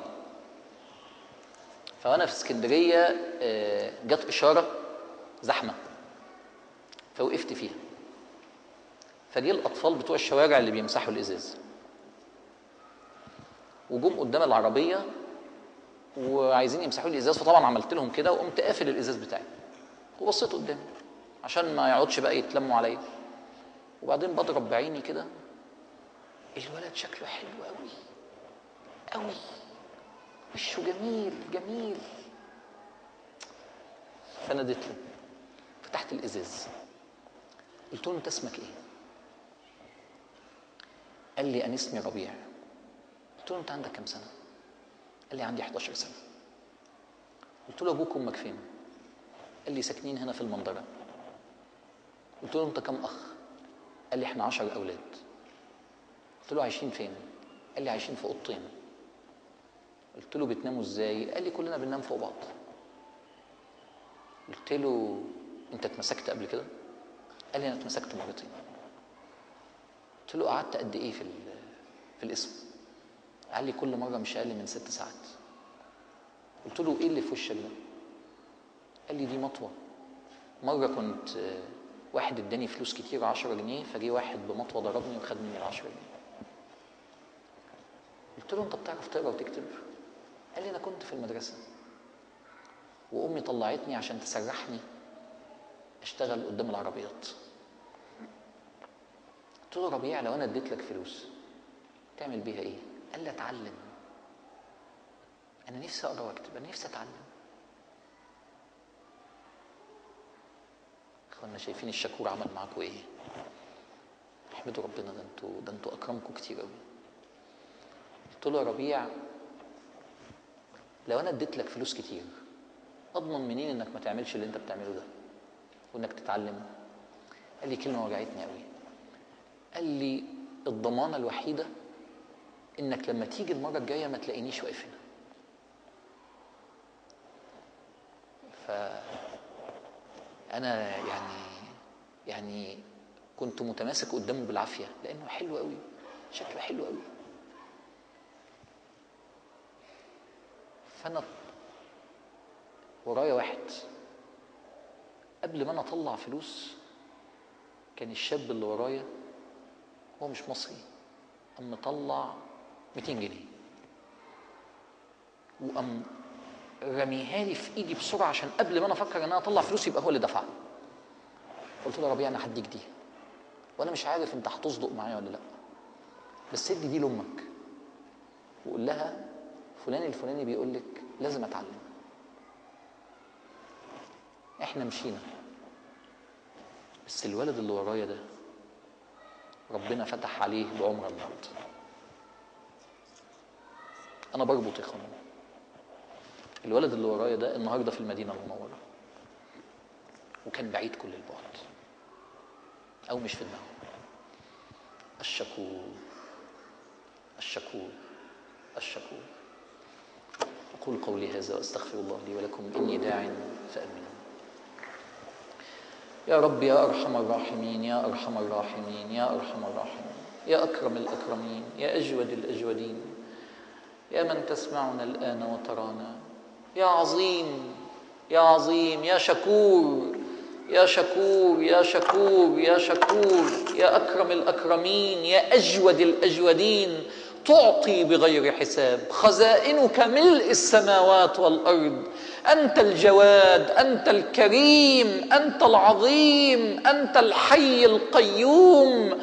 فوانا في اسكندريه آه، جت اشاره زحمه فوقفت فيها فجه الاطفال بتوع الشوارع اللي بيمسحوا الازاز وجم قدام العربيه وعايزين يمسحوا لي الازاز فطبعا عملت لهم كده وقمت قافل الازاز بتاعي وبصيت قدامي عشان ما يقعدش بقى يتلموا عليا وبعدين بضرب بعيني كده الولد شكله حلو قوي قوي وشه جميل جميل فناديت له فتحت الازاز قلت له انت اسمك ايه قال لي انا اسمي ربيع قلت له انت عندك كام سنه قال لي عندي 11 سنه قلت له ابوك وامك فين قال لي ساكنين هنا في المنظره قلت له انت كم اخ قال لي احنا 10 اولاد قلت له عايشين فين قال لي عايشين في اوضتين قلت له بتناموا ازاي قال لي كلنا بننام فوق بعض قلت له انت اتمسكت قبل كده قال لي انا اتمسكت مرتين قلت له قعدت قد ايه في ال- في الاسم قال لي كل مره مش اقل من ست ساعات قلت له ايه اللي في وشك ده قال لي دي مطوه مره كنت آه، واحد اداني فلوس كتير 10 جنيه فجه واحد بمطوه ضربني وخد مني ال 10 جنيه قلت له انت بتعرف تقرا وتكتب قال لي انا كنت في المدرسه وامي طلعتني عشان تسرحني اشتغل قدام العربيات قلت له ربيع لو انا اديت لك فلوس تعمل بيها ايه قال لي اتعلم انا نفسي اقرا واكتب انا نفسي اتعلم اخوانا شايفين الشكور عمل معاكم ايه احمدوا ربنا ده انتوا ده انتوا اكرمكم كتير قوي قلت له يا ربيع لو انا اديت لك فلوس كتير اضمن منين انك ما تعملش اللي انت بتعمله ده وانك تتعلم قال لي كلمه وجعتني قوي قال لي الضمانه الوحيده انك لما تيجي المره الجايه ما تلاقينيش واقف هنا ف انا يعني يعني كنت متماسك قدامه بالعافيه لانه حلو قوي شكله حلو قوي فانا ورايا واحد قبل ما انا اطلع فلوس كان الشاب اللي ورايا هو مش مصري قام مطلع 200 جنيه وقام رميها لي في ايدي بسرعه عشان قبل ما انا افكر ان انا اطلع فلوس يبقى هو اللي دفع قلت له يا ربيع انا هديك دي وانا مش عارف انت هتصدق معايا ولا لا بس ادي دي لامك وقول لها فلان الفلاني بيقول لك لازم اتعلم احنا مشينا بس الولد اللي ورايا ده ربنا فتح عليه بعمر النهارده انا بربط يا اخوانا الولد اللي ورايا ده النهارده في المدينه المنوره وكان بعيد كل البعد او مش في دماغه الشكور الشكور الشكور اقول قولي هذا واستغفر الله لي ولكم اني داع فامنوا يا رب يا ارحم الراحمين يا ارحم الراحمين يا ارحم الراحمين يا اكرم الاكرمين يا اجود الاجودين يا من تسمعنا الان وترانا يا عظيم يا عظيم يا شكور يا شكور يا شكور يا شكور يا اكرم الاكرمين يا اجود الاجودين تعطي بغير حساب خزائنك ملء السماوات والارض انت الجواد انت الكريم انت العظيم انت الحي القيوم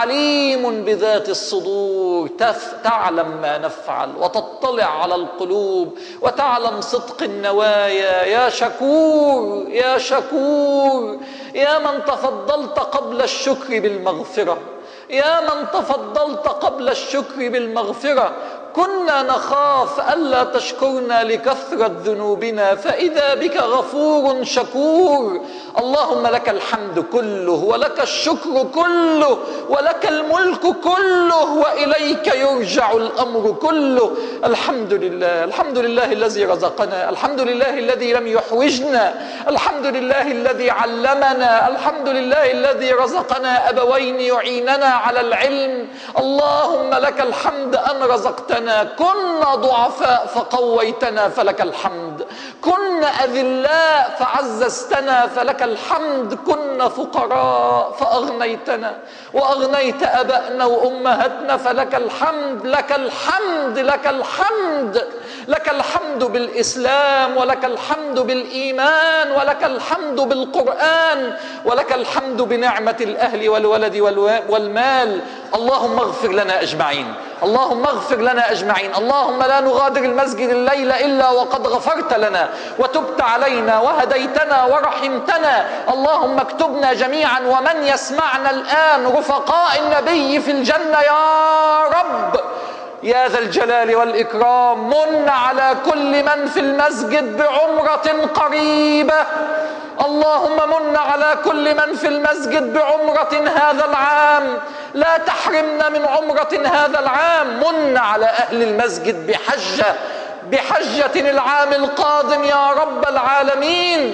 عليم بذات الصدور تف تعلم ما نفعل وتطلع على القلوب وتعلم صدق النوايا يا شكور يا شكور يا من تفضلت قبل الشكر بالمغفره يا من تفضلت قبل الشكر بالمغفره كنا نخاف الا تشكرنا لكثره ذنوبنا فاذا بك غفور شكور اللهم لك الحمد كله ولك الشكر كله ولك الملك كله واليك يرجع الامر كله الحمد لله الحمد لله الذي رزقنا الحمد لله الذي لم يحوجنا الحمد لله الذي علمنا الحمد لله الذي رزقنا ابوين يعيننا على العلم اللهم لك الحمد ان رزقتنا كنا ضعفاء فقويتنا فلك الحمد كنا اذلاء فعززتنا فلك الحمد كنا فقراء فاغنيتنا واغنيت ابائنا وامهاتنا فلك الحمد لك الحمد لك الحمد لك الحمد بالاسلام ولك الحمد بالايمان ولك الحمد بالقران ولك الحمد بنعمه الاهل والولد والمال اللهم اغفر لنا اجمعين اللهم اغفر لنا اجمعين اللهم لا نغادر المسجد الليل الا وقد غفرت لنا وتبت علينا وهديتنا ورحمتنا اللهم اكتبنا جميعا ومن يسمعنا الان رفقاء النبي في الجنه يا رب يا ذا الجلال والإكرام من على كل من في المسجد بعمرة قريبة اللهم من على كل من في المسجد بعمرة هذا العام لا تحرمنا من عمرة هذا العام من على أهل المسجد بحجة بحجة العام القادم يا رب العالمين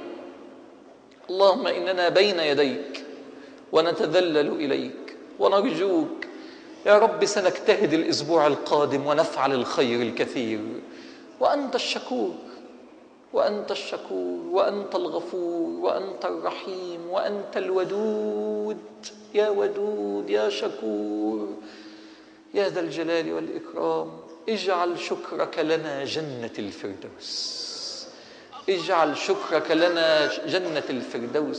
اللهم إننا بين يديك ونتذلل إليك ونرجوك يا رب سنجتهد الاسبوع القادم ونفعل الخير الكثير وانت الشكور وانت الشكور وانت الغفور وانت الرحيم وانت الودود يا ودود يا شكور يا ذا الجلال والاكرام اجعل شكرك لنا جنه الفردوس اجعل شكرك لنا جنه الفردوس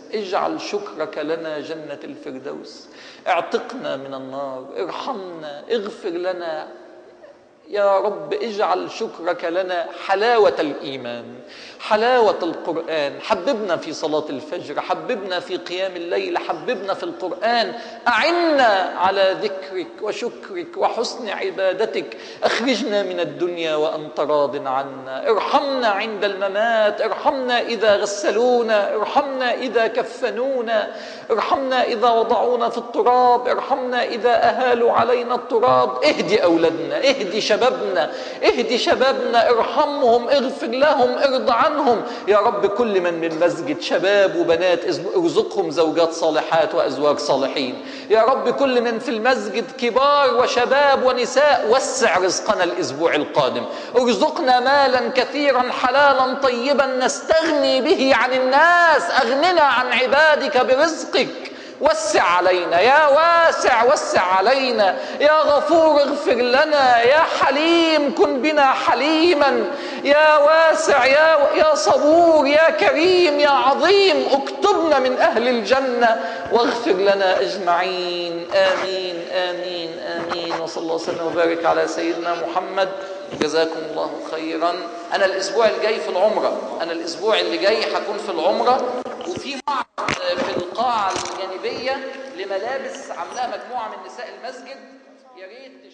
اجعل شكرك لنا جنة الفردوس اعتقنا من النار ارحمنا اغفر لنا يا رب اجعل شكرك لنا حلاوة الإيمان حلاوة القرآن حببنا في صلاة الفجر حببنا في قيام الليل حببنا في القرآن أعنا على ذكرك وشكرك وحسن عبادتك أخرجنا من الدنيا وأنت راض عنا ارحمنا عند الممات ارحمنا إذا غسلونا ارحمنا إذا كفنونا ارحمنا إذا وضعونا في التراب ارحمنا إذا أهالوا علينا التراب اهدي أولادنا اهدي شبابنا اهدي شبابنا ارحمهم اغفر لهم ارض عنهم يا رب كل من من مسجد شباب وبنات ارزقهم زوجات صالحات وأزواج صالحين يا رب كل من في المسجد كبار وشباب ونساء وسع رزقنا الأسبوع القادم ارزقنا مالا كثيرا حلالا طيبا نستغني به عن الناس أغننا عن عبادك برزقك وسع علينا يا واسع وسع علينا يا غفور اغفر لنا يا حليم كن بنا حليما يا واسع يا يا صبور يا كريم يا عظيم اكتبنا من اهل الجنه واغفر لنا اجمعين امين امين امين وصلى الله وسلم وبارك على سيدنا محمد جزاكم الله خيرا انا الاسبوع الجاي في العمره انا الاسبوع اللي جاي هكون في العمره وفي معرض في القاعه الجانبيه لملابس عاملاها مجموعه من نساء المسجد يا ريت